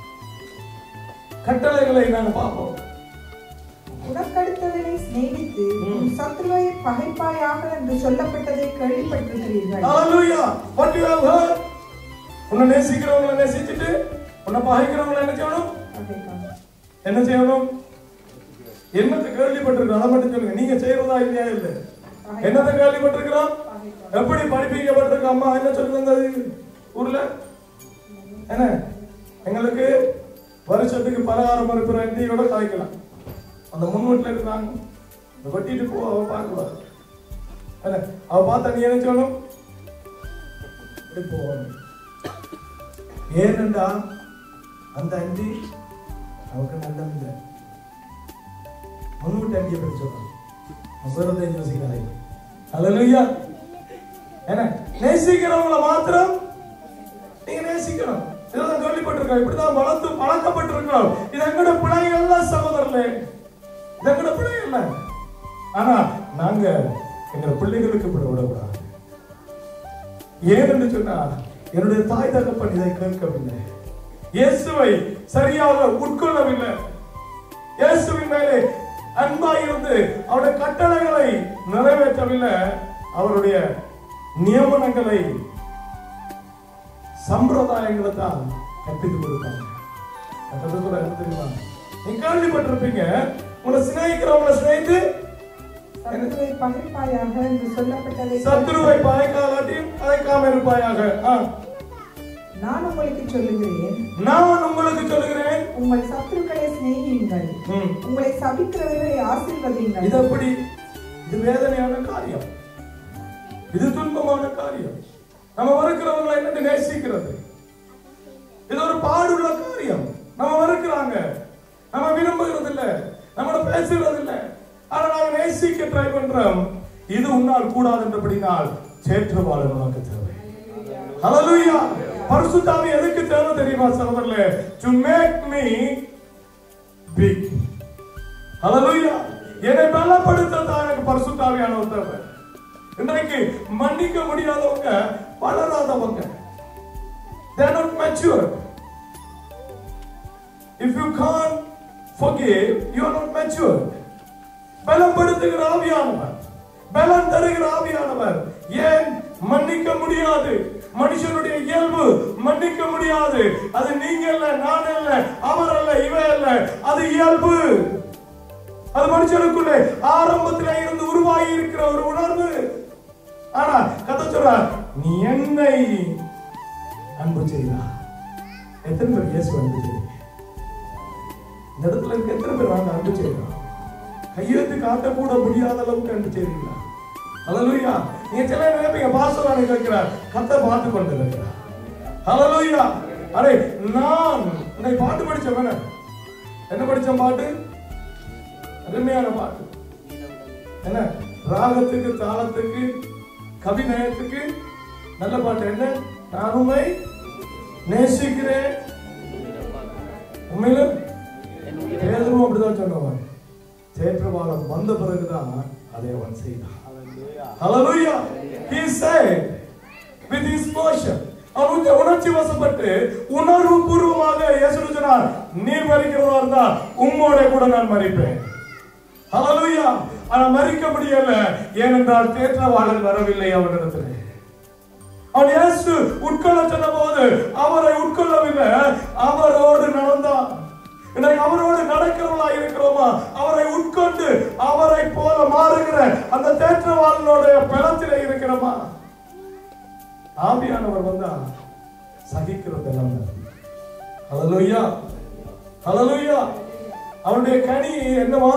கட்டளைகளை நாங்க பார்ப்போம் உனக்கடுத்தவனை சிநேகித்து ம். உன் சத்துருவை பகைப்பாயாக என்று சொல்லப்பட்டதை கேள்விப்பட்டிருக்கிறீர்கள் ஹalleluya what you have heard உன்னை நேசிக்கிறவங்களை நேசிச்சுட்டு உன்னை பகைக்கிறவங்களை என்ன செய்யணும் பகைப்பாக. என்ன செய்யணும் என்னத்தை கேள்விப்பட்டிருக்கோம் அதை மட்டும் சொல்லுங்க நீங்க செய்யறதா இல்லையா இல்ல என்னத்தை கேள்விப்பட்டிருக்கிறோம் எப்படி படிப்பிக்கப்பட்டிருக்க அம்மா என்ன சொல்லி தந்தது ஊர்ல என்ன எங்களுக்கு வருஷத்துக்கு பலகாரம் அனுப்புற இந்தியோட காய்க்கலாம் அந்த முன் வீட்டுல இருக்கிறாங்க இந்த வெட்டிட்டு போ அவ பார்க்க கூடாது என்ன அவ பார்த்தா நீ என்ன சொல்லணும் இப்படி போகணும் ஏனென்றா அந்த அண்டி அவருக்கு நல்ல இல்லை முன்னூற்றி அஞ்சு பேர் சொல்றாங்க முப்பது யோசிக்கிறாய் அல்லையா என்ன நேசிக்கிறவங்கள மாத்திரம் நீங்க நேசிக்கணும் இதெல்லாம் கேள்விப்பட்டிருக்கோம் இப்படிதான் வளர்த்து பழக்கப்பட்டிருக்கிறோம் இது எங்கட பிள்ளைகள்ல சகோதரர்களே இது எங்கட பிள்ளைகள்ல ஆனா நாங்க எங்க பிள்ளைகளுக்கு இப்படி விடக்கூடாது ஏன் என்று சொன்னா என்னுடைய தாய் தகப்பன் இதை கேட்கவில்லை இயேசுவை சரியாக உட்கொள்ளவில்லை இயேசுவின் மேலே அன்பாயிருந்து அவருடைய கட்டளைகளை நிறைவேற்றவில்லை அவருடைய நியமனங்களை சம்பிரதாயங்களை தான் கற்பித்து கொடுப்பாங்க கற்பித்து கூட என்ன தெரியுமா நீ கேள்விப்பட்டிருப்பீங்க உங்களை சிநேகிக்கிறவங்களை சிநேகித்து சத்துருவை பகைப்பாயாக என்று சொல்லப்பட்டதை சத்துருவை பாய்க்காலாட்டியும் பாய்க்காம இருப்பாயாக ஆ. நான் உங்களுக்கு சொல்லுகிறேன் நான் உங்களுக்கு சொல்லுகிறேன் உங்கள் சத்துருக்களை சிநேகியுங்கள் ம். உங்களை சபிக்கிறவர்களை ஆசீர்வதியுங்கள் இது எப்படி இது வேதனையான காரியம் இது துன்பமான காரியம் நம்ம மறுக்கிறவங்களை என்னன்னு நேசிக்கிறது இது ஒரு பாடுள்ள காரியம் நம்ம மறுக்கிறாங்க நம்ம விரும்புகிறது இல்ல நம்மள பேசுகிறது இல்ல ஆனா நாங்க நேசிக்க ட்ரை பண்றோம் இது உன்னால் கூடாது என்றபடினால் சேற்றுவாளர் உனக்கு தேவை ஹalleluya பரிசுத்தாவி எதுக்கு தேவை தெரியுமா சகோதரர்களே டு மேக் மீ பிக் ஹalleluya என்னை பலப்படுத்த தான் எனக்கு பரிசுத்தாவியானவர் தேவை இன்றைக்கு மன்னிக்க முடியாதவங்க வளராதவங்க they are not mature if you can't forgive you are not mature பலப்படுத்துகிற ஆவியானவர் பலம் தருகிற ஆவியானவர் ஏன் மன்னிக்க முடியாது மனுஷனுடைய இயல்பு மன்னிக்க முடியாது அது நீங்க அல்ல நான் அல்ல அவர் அல்ல இவ அல்ல அது இயல்பு அது மனுஷனுக்குள்ளே ஆரம்பத்தில் இருந்து உருவாகி இருக்கிற ஒரு உணர்வு ஆனா கத்த சொல்றார் நீ என்னை அன்பு செய்தா எத்தனை பேர் இயேசு அன்பு செய்றீங்க இந்த இடத்துல இருக்க எத்தனை பேர் நாங்க அன்பு செய்யறோம் கையெழுத்து காட்ட கூட முடியாத அளவுக்கு அன்பு செய்றீங்களா ஹalleluya நீங்க சில நினைப்பீங்க பாஸ்டர் நான் கேட்கிறார் கத்த பார்த்து கொண்டு இருக்கிறார் ஹalleluya அரே நான் இன்னைக்கு பாட்டு படிச்சவன என்ன படிச்சேன் பாட்டு அருமையான பாட்டு என்ன ராகத்துக்கு தாளத்துக்கு கவிநயத்துக்கு நல்ல பாட்டு என்ன நான் உண்மை நேசிக்கிறேன் உண்மையில பேதரும் அப்படிதான் சொன்னவன் தேற்றவாளம் வந்த பிறகுதான் அதை அவன் செய்தான் Hallelujah. He said with his motion அவன் உணர்ச்சி- உணர்ச்சி வசப்பட்டு உணர்வு பூர்வமாக இயேசு சொன்னார் நீர் மறிக்கிறதா இருந்தா உம்மோட கூட நான் மறிப்பேன் ஹalleluya ஆனா மறிக்க முடியல ஏனென்றால் தேற்றவாளன் வரவில்லை அவனிடத்தில் அவன் இயேசு உட்கொள்ள சொன்ன போது அவரை உட்கொள்ளவில்லை அவரோடு நடந்தான் இன்றைக்கு அவரோடு நடக்கிறவளா இருக்கிறோமா அவரை உட்கொண்டு அவரை போல மாறுகிற அந்த தேற்றவாளனுடைய பலத்திலே இருக்கிறோமா ஆவியானவர் வந்தா சகிக்கிறது எல்லாம் ஹalleluya ஹalleluya அவருடைய கனி என்னவா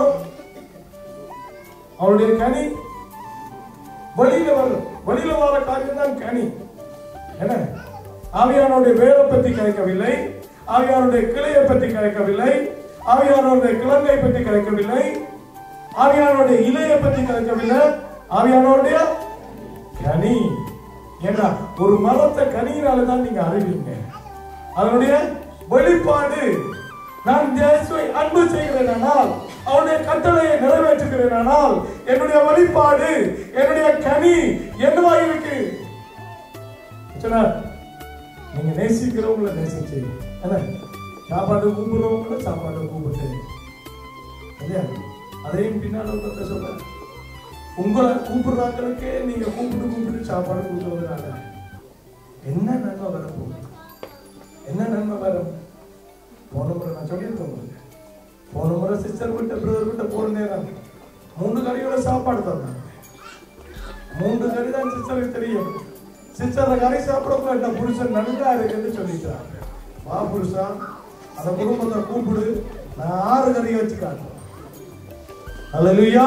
அவருடைய கனி வெளியில வரும் வெளியில வர காரியம் தான் கனி என்ன ஆவியானுடைய வேரை பற்றி கிடைக்கவில்லை ஆவியானுடைய கிளையை பற்றி கிடைக்கவில்லை ஆவியானுடைய கிழங்கை பற்றி கிடைக்கவில்லை ஆவியானுடைய இலையை பற்றி கிடைக்கவில்லை ஆவியானுடைய கனி ஏன்னா ஒரு மரத்தை கனியினால தான் நீங்க அறிவீங்க அதனுடைய வெளிப்பாடு நான் இயேசுவை அன்பு செய்கிறேனால் அவருடைய கட்டளையை நிறைவேற்றுகிறேனால் என்னுடைய வெளிப்பாடு என்னுடைய கனி என்னவா இருக்கு சொன்னார் நீங்க நேசிக்கிறவங்கள நேசிச்சு என்ன சாப்பாடு கூப்பிடுறவங்கள சாப்பாடு கூப்பிட்டு இல்லையா அதையும் பின்னால ஒருத்தர் சொல்ற உங்களை கூப்பிடுறாங்களுக்கே நீங்க கூப்பிட்டு கூப்பிட்டு சாப்பாடு கொடுக்கறதுனால என்ன நன்மை வரப்போகுது என்ன நன்மை வரும் போன முறை நான் சொல்லியிருக்கேன் உங்களுக்கு போன முறை சிஸ்டர் விட்ட பிரதர் விட்ட போற நேரம் மூணு கறியோட சாப்பாடு தந்தாங்க மூன்று கறி தான் சிஸ்டருக்கு தெரியும் சிஸ்டர் அந்த கறி சாப்பிடக்கூட இந்த புருஷன் நன்றா இருக்குன்னு சொல்லிட்டார் வா புருஷா அந்த குடும்பத்தை கூப்பிடு நான் ஆறு கறி வச்சு காட்டுறேன் அல்லேலூயா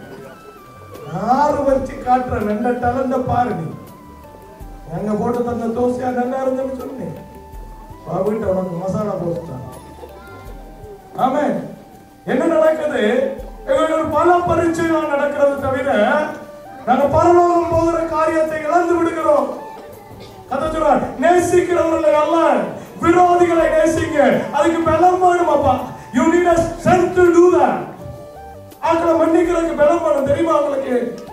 ஆறு வச்சு காட்டுற ரெண்ட டலந்த பாரு நீ எங்க போட்டு தந்த தோசையா நல்லா இருந்துன்னு சொன்னேன் வா வீட்டை உனக்கு மசாலா போட்டுட்டான் ஆமே என்ன நடக்குது எங்களுக்கு பல பரீட்சைகள் நடக்கிறது தவிர நாங்க பரலோகம் போகிற காரியத்தை இழந்து விடுகிறோம் கதை சொல்றார் நேசிக்கிறவர்களை அல்ல விரோதிகளை நேசிங்க அதுக்கு பலம் வேணும் அப்பா you need a strength to do that ஆக்களை மன்னிக்கிறதுக்கு பலம் வேணும் தெரியுமா உங்களுக்கு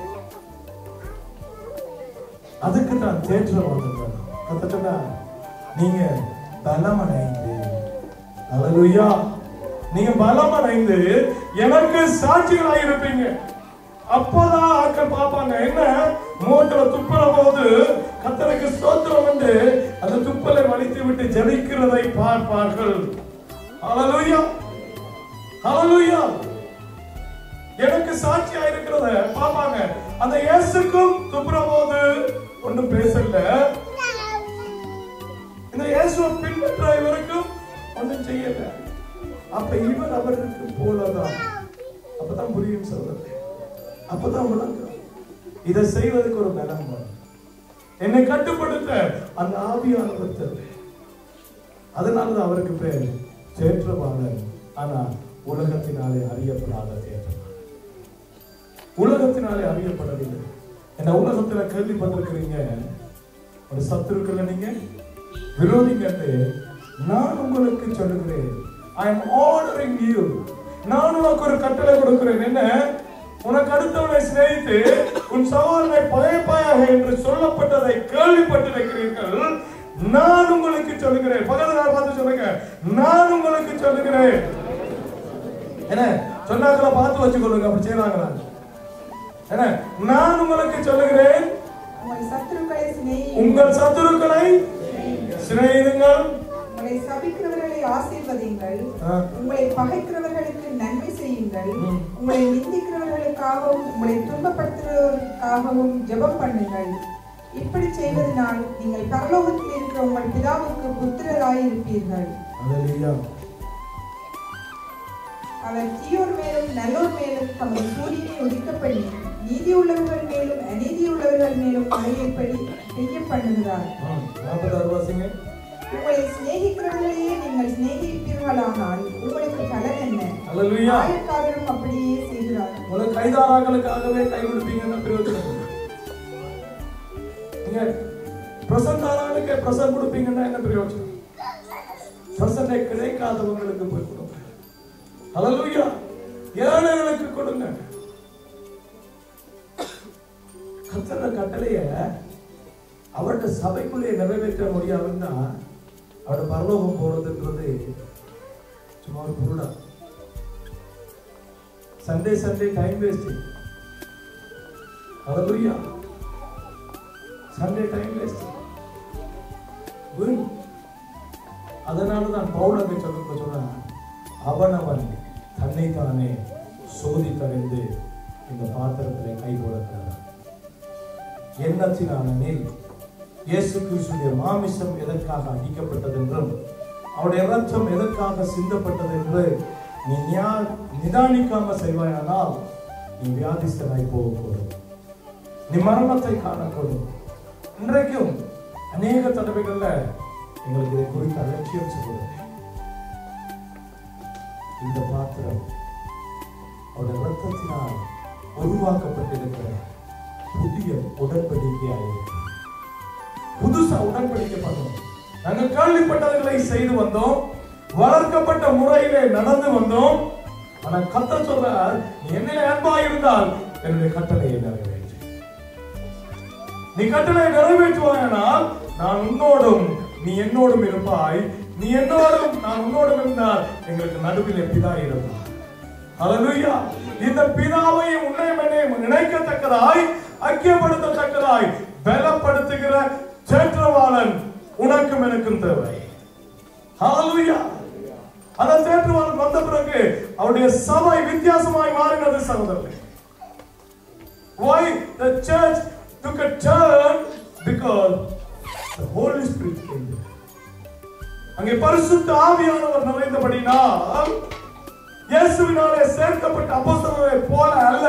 அதுக்கு தான் தேற்றம் வந்திருக்காரு கத்த சொன்னா நீங்க பலமடைந்து அல்லேலூயா நீங்க பலமடைந்து எனக்கு சாட்சிகளாக இருப்பீங்க அப்பதான் ஆட்கள் பார்ப்பாங்க என்ன மோட்டல துப்புற போது கத்தருக்கு ஸ்தோத்திரம் வந்து அந்த துப்பலை வலித்து விட்டு ஜெபிக்கிறதை பார்ப்பார்கள் ஹalleluya ஹalleluya எனக்கு சாட்சியா இருக்கிறத பாப்பாங்க அந்த இயேசுக்கும் துப்புற போது ஒண்ணும் பேசல இந்த இயேசுவை பின்பற்ற இவருக்கும் ஒண்ணும் செய்யல அப்ப இவர் அவருக்கு போலதான் அப்பதான் புரியும் சொல்றது அப்பதான் விளங்கும் இதை செய்வதற்கு ஒரு பலம் வேணும். என்னை கட்டுப்படுத்த அந்த ஆவியானவர் தேவை அதனாலதான் அவருக்கு பேர் தேற்றவாளர் ஆனா உலகத்தினாலே அறியப்படாத தேற்றவாளர் உலகத்தினாலே அறியப்படவில்லை என்ன உலகத்துல கேள்விப்பட்டிருக்கிறீங்க ஒரு சத்துருக்கள் நீங்க விரோதிங்கன்னு நான் உங்களுக்கு சொல்லுகிறேன் ஐ எம் ஆர்டரிங் யூ நான் உனக்கு ஒரு கட்டளை கொடுக்கிறேன் என்ன உனக்கு அடுத்தவனை சிநேகித்து உன் சவாலை பகைப்பாயாக என்று சொல்லப்பட்டதை கேள்விப்பட்டிருக்கிறீர்கள் நான் உங்களுக்கு சொல்லுகிறேன் பகதனார் பார்த்து சொல்லுங்க நான் உங்களுக்கு சொல்லுகிறேன் என்ன சொன்னாங்களா பார்த்து வச்சுக்கொள்ளுங்க அப்படி செய்யறாங்களா என்ன நான் உங்களுக்கு சொல்லுகிறேன் உங்கள் சத்துருக்களை சிநேகி உங்கள் சத்துருக்களை சிநேகிதுங்கள் உங்களை சபிக்கிறவர்களை ஆசீர்வதிங்கள் ஆ. உங்களை பகைக்கிறவர்களுக்கு நன்மை செய்யுங்கள் ம். உங்களை நிந்திக்கிறவர்களுக்காகவும் உங்களை துன்பப்படுத்துகிறவர்களுக்காகவும் ஜெபம் பண்ணுங்கள் இப்படி செய்வதனால் நீங்கள் பரலோகத்தில் இருக்கிற உங்கள் பிதாவுக்கு புத்திரராய் இருப்பீர்கள் அல்லேலூயா அவர் தீயோர் மேலும் நல்லோர் மேலும் தமது சூரியனை உதிக்க பண்ணி நீதி உள்ளவர்கள் மேலும் அநீதி உள்ளவர்கள் மேலும் மழையைப்படி பெய்ய பண்ணுகிறார் நாற்பத்தாறு வாசிங்க உங்களை சிநேகிக்கிறவர்களையே நீங்கள் சிநேகிப்பீர்களானால் உங்களுக்கு பலன் என்ன அல்லேலூயா ஆயக்காரரும் அப்படியே செய்கிறார் உங்களுக்கு கைதாராக்களுக்காகவே கை கொடுப்பீங்கன்னு பிரயோஜனம் இல்லை. நீங்க பிரசன்ட் ஆனாலுக்கு பிரசன்ட் கொடுப்பீங்கன்னா என்ன பிரயோஜனம் பிரசன்டை கிடைக்காதவங்களுக்கு போய் கொடுங்க அல்லேலூயா ஏழைகளுக்கு கொடுங்க கத்தர கட்டளைய அவருடைய சபைக்குள்ளே நிறைவேற்ற முடியாதுன்னா அவருடைய பரலோகம் போறதுன்றது சும்மா ஒரு பொருளா சண்டே சண்டே டைம் வேஸ்ட் ஹalleluya சண்டே டைம் வேஸ்ட் வீண் அதனால தான் பவுலங்க சொல்ல சொன்னா அவனவன் தன்னை தானே சோதித்தறிந்து இந்த பாத்திரத்திலே கை போடுகிறான் எண்ணத்தினால மேல் இயேசு கிறிஸ்துடைய மாமிசம் எதற்காக அடிக்கப்பட்டது என்றும் அவருடைய ரத்தம் எதற்காக சிந்தப்பட்டது என்று நீ ஞா- நிதானிக்காம செய்வாயானால் நீ வியாதிஸ்தனாய் போகக்கூடும் நீ மரணத்தை காணக்கூடும் இன்றைக்கும் அநேக தடவைகள்ல எங்களுக்கு இதை குறித்து அலட்சியம் சொல்லுவது இந்த பாத்திரம் அவருடைய ரத்தத்தினால் உருவாக்கப்பட்டிருக்கிற புதிய உடன்படிக்கையாயிருக்கிறது புதுசா உடன்படிக்கை பண்ணோம் நாங்க கேள்விப்பட்டவர்களை செய்து வந்தோம் வளர்க்கப்பட்ட முறையிலே நடந்து வந்தோம் ஆனா கத்த சொல்றார் நீ என்னில் அன்பா இருந்தால் என்னுடைய கட்டளையை நிறைவேற்று நீ கட்டளை நிறைவேற்றுவாயானால் நான் உன்னோடும் நீ என்னோடும் இருப்பாய் நீ என்னோடும் நான் உன்னோடும் இருந்தால் எங்களுக்கு நடுவில் பிதா இருப்பார் ஹalleluya இந்த பிதாவையும் உன்னையும் என்னையும் நினைக்கத்தக்கதாய் ஐக்கியப்படுத்தத்தக்கதாய் பலப்படுத்துகிற தேற்றவாளன் உனக்கும் எனக்கும் தேவை ஹalleluya அந்த தேற்றவாளன் வந்த பிறகு அவருடைய சபை வித்தியாசமாய் மாறினது சகோதரர்களே Why the church took a turn? Because the Holy Spirit came there. அங்கே பரிசுத்த ஆவியானவர் நிறைந்தபடினால் இயேசுவினாலே சேர்க்கப்பட்ட அப்போஸ்தலரை போல அல்ல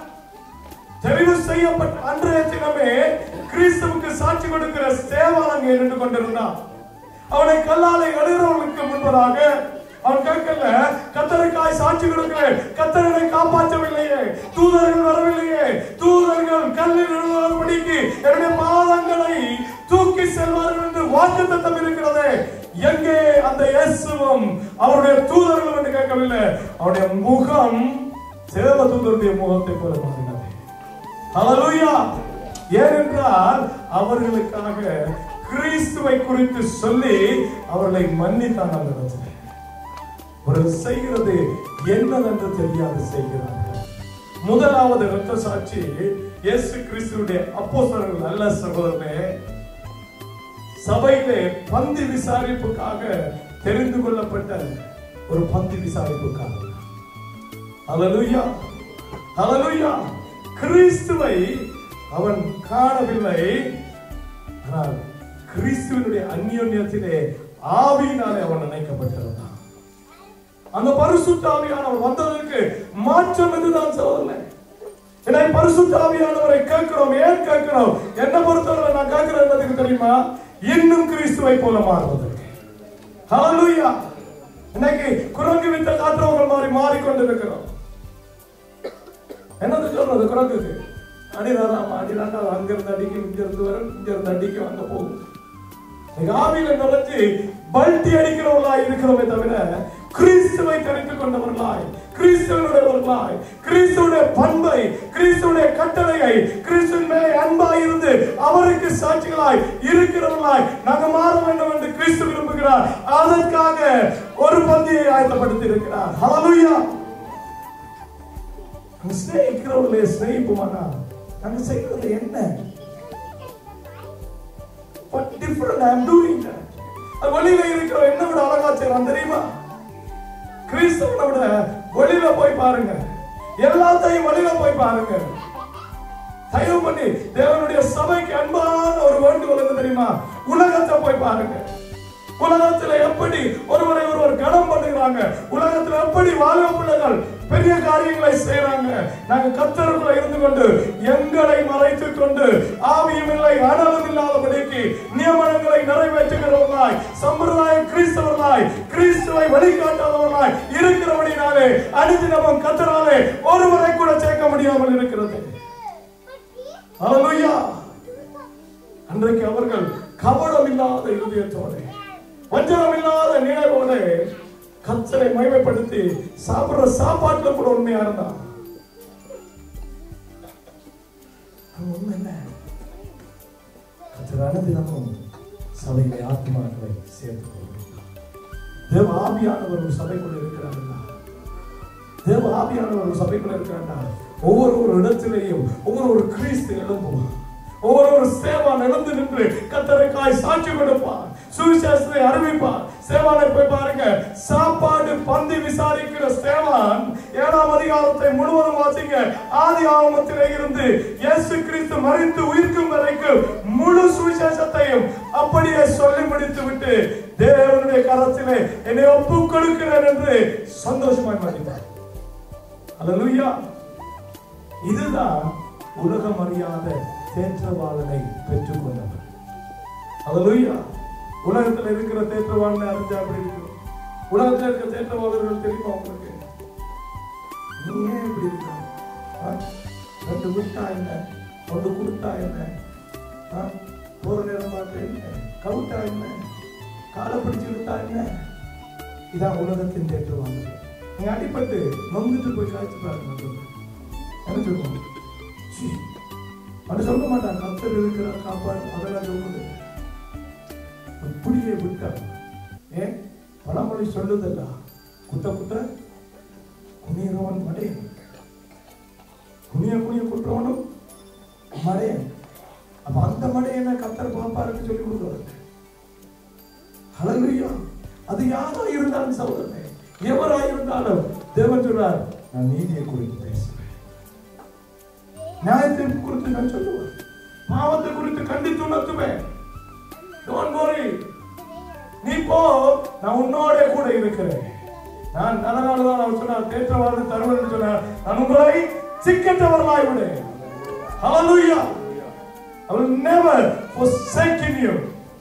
தெரிவு செய்யப்பட்ட அன்றைய தினமே கிறிஸ்துவுக்கு சாட்சி கொடுக்கிற சேவான் அங்கே நின்று கொண்டிருந்தான் அவனை கல்லாலை எழுகிறவர்களுக்கு முன்பதாக அவன் கேட்கல கத்தருக்காய் சாட்சி கொடுக்கிறேன் கத்தரனை காப்பாற்றவில்லையே தூதர்கள் வரவில்லையே தூதர்கள் கல்லில் எழுதுவதற்கு என்னுடைய பாதங்களை தூக்கி செல்வார்கள் என்று வாக்கு தத்தம் இருக்கிறதே எங்கே அந்த இயேசுவும் அவருடைய தூதர்கள் என்று கேட்கவில்லை அவருடைய முகம் தேவ தூதருடைய முகத்தை போல மாறினது ஹalleluya ஏனென்றால் அவர்களுக்காக கிறிஸ்துவை குறித்து சொல்லி அவர்களை மன்னித்தான் அந்த இடத்துல ஒரு செய்கிறது என்னதென்று தெரியாது செய்கிறார்கள் முதலாவது இரத்த சாட்சி இயேசு கிறிஸ்துடைய அப்போஸ்தலர்கள் அல்ல சகோதரனே சபையிலே பந்தி விசாரிப்புக்காக தெரிந்து கொள்ளப்பட்ட ஒரு பந்தி விசாரிப்புக்காக ஹalleluya ஹalleluya கிறிஸ்துவை அவன் காணவில்லை ஆனால் கிறிஸ்துவனுடைய அந்யோன்யத்திலே ஆவியினாலே அவன் நினைக்கப்பட்டிருந்தான் அந்த பரிசுத்த ஆவியானவர் வந்ததற்கு மாற்றம் இதுதான் சகோதரன் என்னை பரிசுத்த ஆவியானவரை கேட்கிறோம் ஏன் கேட்கிறோம் என்ன பொறுத்தவரை நான் கேட்கிறேன் என்னதுக்கு தெரியுமா இன்னும் கிறிஸ்துவை போல மாறுவதற்கு ஹalleluya இன்னைக்கு குரங்கு வித்த காட்டுறவங்க மாதிரி மாறிக்கொண்டிருக்கிறோம் என்னது சொல்றது குரங்குக்கு அடிதாராமா அடிதாண்டா அங்கிருந்து அடிக்கும் இங்க இருந்து வரும் இங்க இருந்து அடிக்கும் அங்க போகும் நீங்க ஆவியில நுழைஞ்சு பல்ட்டி அடிக்கிறவர்களாய் இருக்கிறோமே தவிர கிறிஸ்துவை தெரிந்து கொண்டவர்களாய் கிறிஸ்துவனுடையவர்களாய் கிறிஸ்துடைய பண்பை கிறிஸ்துடைய கட்டளையை கிறிஸ்துவின் மேலே அன்பாய் இருந்து அவருக்கு சாட்சிகளாய் இருக்கிறவர்களாய் நாங்க மாற வேண்டும் என்று கிறிஸ்து விரும்புகிறார் அதற்காக ஒரு பந்தியை ஆயத்தப்படுத்தி இருக்கிறார் ஹalleluya நாங்க சிநேகிக்கிறவர்களே சிநேகிப்போமானா நாங்க செய்யறது என்ன What different I am doing that. அது வெளியில இருக்கிற என்ன விட அழகா செய்யறான் தெரியுமா கிறிஸ்தவனை விட வெளியில போய் பாருங்க எல்லாத்தையும் வெளியில போய் பாருங்க தயவு பண்ணி தேவனுடைய சபைக்கு அன்பான ஒரு வேண்டுகோள் என்ன தெரியுமா உலகத்தை போய் பாருங்க உலகத்துல எப்படி ஒருவரை ஒருவர் கனம் பண்ணுகிறாங்க உலகத்துல எப்படி வாலிப பிள்ளைகள் பெரிய காரியங்களை செய்யறாங்க நாங்க கத்தருக்குள்ள இருந்து கொண்டு எங்களை மறைத்துக் கொண்டு ஆவியும் இல்லை அனலும் இல்லாதபடிக்கு நியமனங்களை நிறைவேற்றுகிறவர்களாய் சம்பிரதாய கிறிஸ்தவர்களாய் கிறிஸ்துவை வழிகாட்டாதவர்களாய் இருக்கிறபடினாலே அனுதினமும் கத்தராலே ஒருவரை கூட சேர்க்க முடியாமல் இருக்கிறது ஹalleluya அன்றைக்கு அவர்கள் கபடம் இல்லாத இருதயத்தோட வஞ்சனம் இல்லாத நினைவோட கத்தரை மகிமைப்படுத்தி சாப்பிடுற சாப்பாட்டுல கூட உண்மையா இருந்தான் அது உண்மை என்ன கத்தர் அனுதினமும் சபையிலே ஆத்மாக்களை சேர்த்துக் கொள்கிறார் தேவ ஆவியானவர் ஒரு சபைக்குள்ள இருக்கிறார்களா தேவ ஆவியானவர் ஒரு சபைக்குள்ள இருக்கிறாண்டா ஒவ்வொரு ஒரு இடத்திலேயும் ஒவ்வொரு ஒரு கிறிஸ்து எழும்புவான் ஒவ்வொரு ஒரு சேவான் எழுந்து நின்று கத்தரைக்காய் சாட்சி கொடுப்பார் சுவிசேஷத்தை அறிவிப்பார் சேவானை போய் பாருங்க சாப்பாடு பந்தி விசாரிக்கிற சேவான் ஏழாம் அதிகாரத்தை முழுவதும் வாசிங்க ஆதி ஆகமத்திலே இருந்து இயேசு கிறிஸ்து மறித்து உயிர்க்கும் வரைக்கும் முழு சுவிசேஷத்தையும் அப்படியே சொல்லி முடித்து விட்டு தேவனுடைய கரத்திலே என்னை ஒப்புக் கொடுக்கிறேன் என்று சந்தோஷமாய் மாறினார் அல்லேலூயா இதுதான் உலகம் அறியாத தேற்றவாளனை பெற்றுக் கொண்டவர் அல்லேலூயா உலகத்துல இருக்கிற தேற்றவாளனை அறிஞ்சா அப்படி இருக்கு உலகத்துல இருக்கிற தேற்றவாளர்கள் தெரியுமா உங்களுக்கு நீ ஏன் இப்படி இருக்க ஆ? ரெண்டு விட்டா என்ன ஒன்று கொடுத்தா என்ன ஆ? போற நேரம் பார்த்து என்ன கவுட்டா என்ன காலை பிடிச்சு விட்டா என்ன இதான் உலகத்தின் தேற்றவாளர்கள் நீங்க அடிபட்டு நொந்துட்டு போய் காய்ச்சி பாருங்க என்ன சொல்லுவாங்க சீ, அது சொல்ல மாட்டான் கத்தர் இருக்கிற காப்பாடு அதெல்லாம் சொல்லுது இப்படியே விட்டா ஏன் பழமொழி சொல்லுதல்ல குட்ட குட்ட குனியறவன் மடையன் குனிய குனிய குற்றவனும் மடையன் அப்ப அந்த மடையனை கத்தர் பாப்பாருன்னு சொல்லி கொடுக்குறாரு ஹalleluya அது யாரா இருந்தாலும் சகோதரனே எவரா இருந்தாலும் தேவன் சொல்றார் நான் நீதியை குறித்து பேசுவேன் நியாயத்தை குறித்து நான் சொல்லுவேன் பாவத்தை குறித்து கண்டித்து உணர்த்துவேன் Don't worry. நீ போ நான் உன்னோட கூட இருக்கிறேன் நான் அதனால தான் அவர் சொன்னார் தேற்றவாறு தருவன் சொன்னார் நான் உங்களை சிக்கற்றவர்களாய் விடு Hallelujah. I will never forsaken you.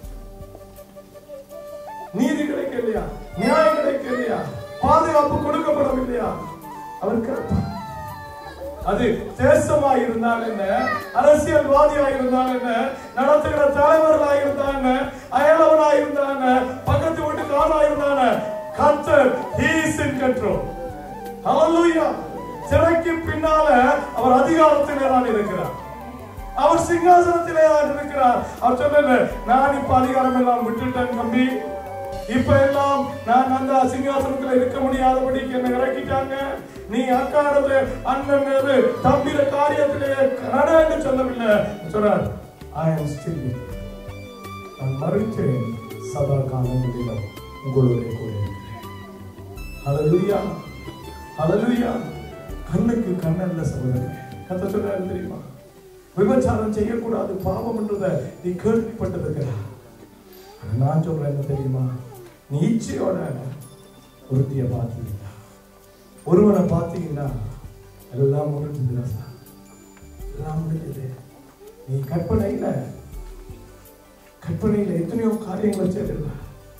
நீதி கிடைக்கலையா நியாயம் கிடைக்கலையா பாதுகாப்பு கொடுக்கப்படவில்லையா அவர் கேட்பார் அது தேசமா இருந்தால் என்ன அரசியல்வாதியா இருந்தால் என்ன நடத்துகிற தலைவர்களா இருந்தா என்ன அயலவனா இருந்தா என்ன பக்கத்து வீட்டுக்காரனா இருந்தா என்ன கர்த்தர் he is in control hallelujah சிறைக்கு பின்னால அவர் அதிகாரத்திலே தான் இருக்கிறார் அவர் சிங்காசனத்திலே தான் இருக்கிறார் அவர் சொல்லல நான் இப்ப அதிகாரம் எல்லாம் விட்டுட்டேன் தம்பி இப்ப எல்லாம் நான் அந்த சிங்காசனத்துல இருக்க முடியாதபடிக்கு என்ன இறக்கிட்டாங்க நீ அக்காரது அண்ணன் மீது தம்பிர காரியத்திலே நடன்னு சொல்லவில்லை சொல்றார் ஐ அம் ஸ்டில் நான் மறுத்தேன் சதா காலங்களிலும் உங்களுடைய கூட இருக்கிறேன் ஹalleluya ஹalleluya கண்ணுக்கு கண்ணல்ல சகோதரனே கத்த சொல்றாரு தெரியுமா விபச்சாரம் செய்யக்கூடாது பாவம் என்றதை நீ கேள்விப்பட்டிருக்கிறா ஆனா நான் சொல்றேன் என்ன தெரியுமா நீ இச்சையோட ஒருத்திய பார்த்தீங்கன்னா ஒருவனை பார்த்தீங்கன்னா எல்லாம் முடிஞ்சதுல சார் எல்லாம் முடிஞ்சது நீ கற்பனையில கற்பனையில எத்தனையோ காரியங்களை செய்திருக்க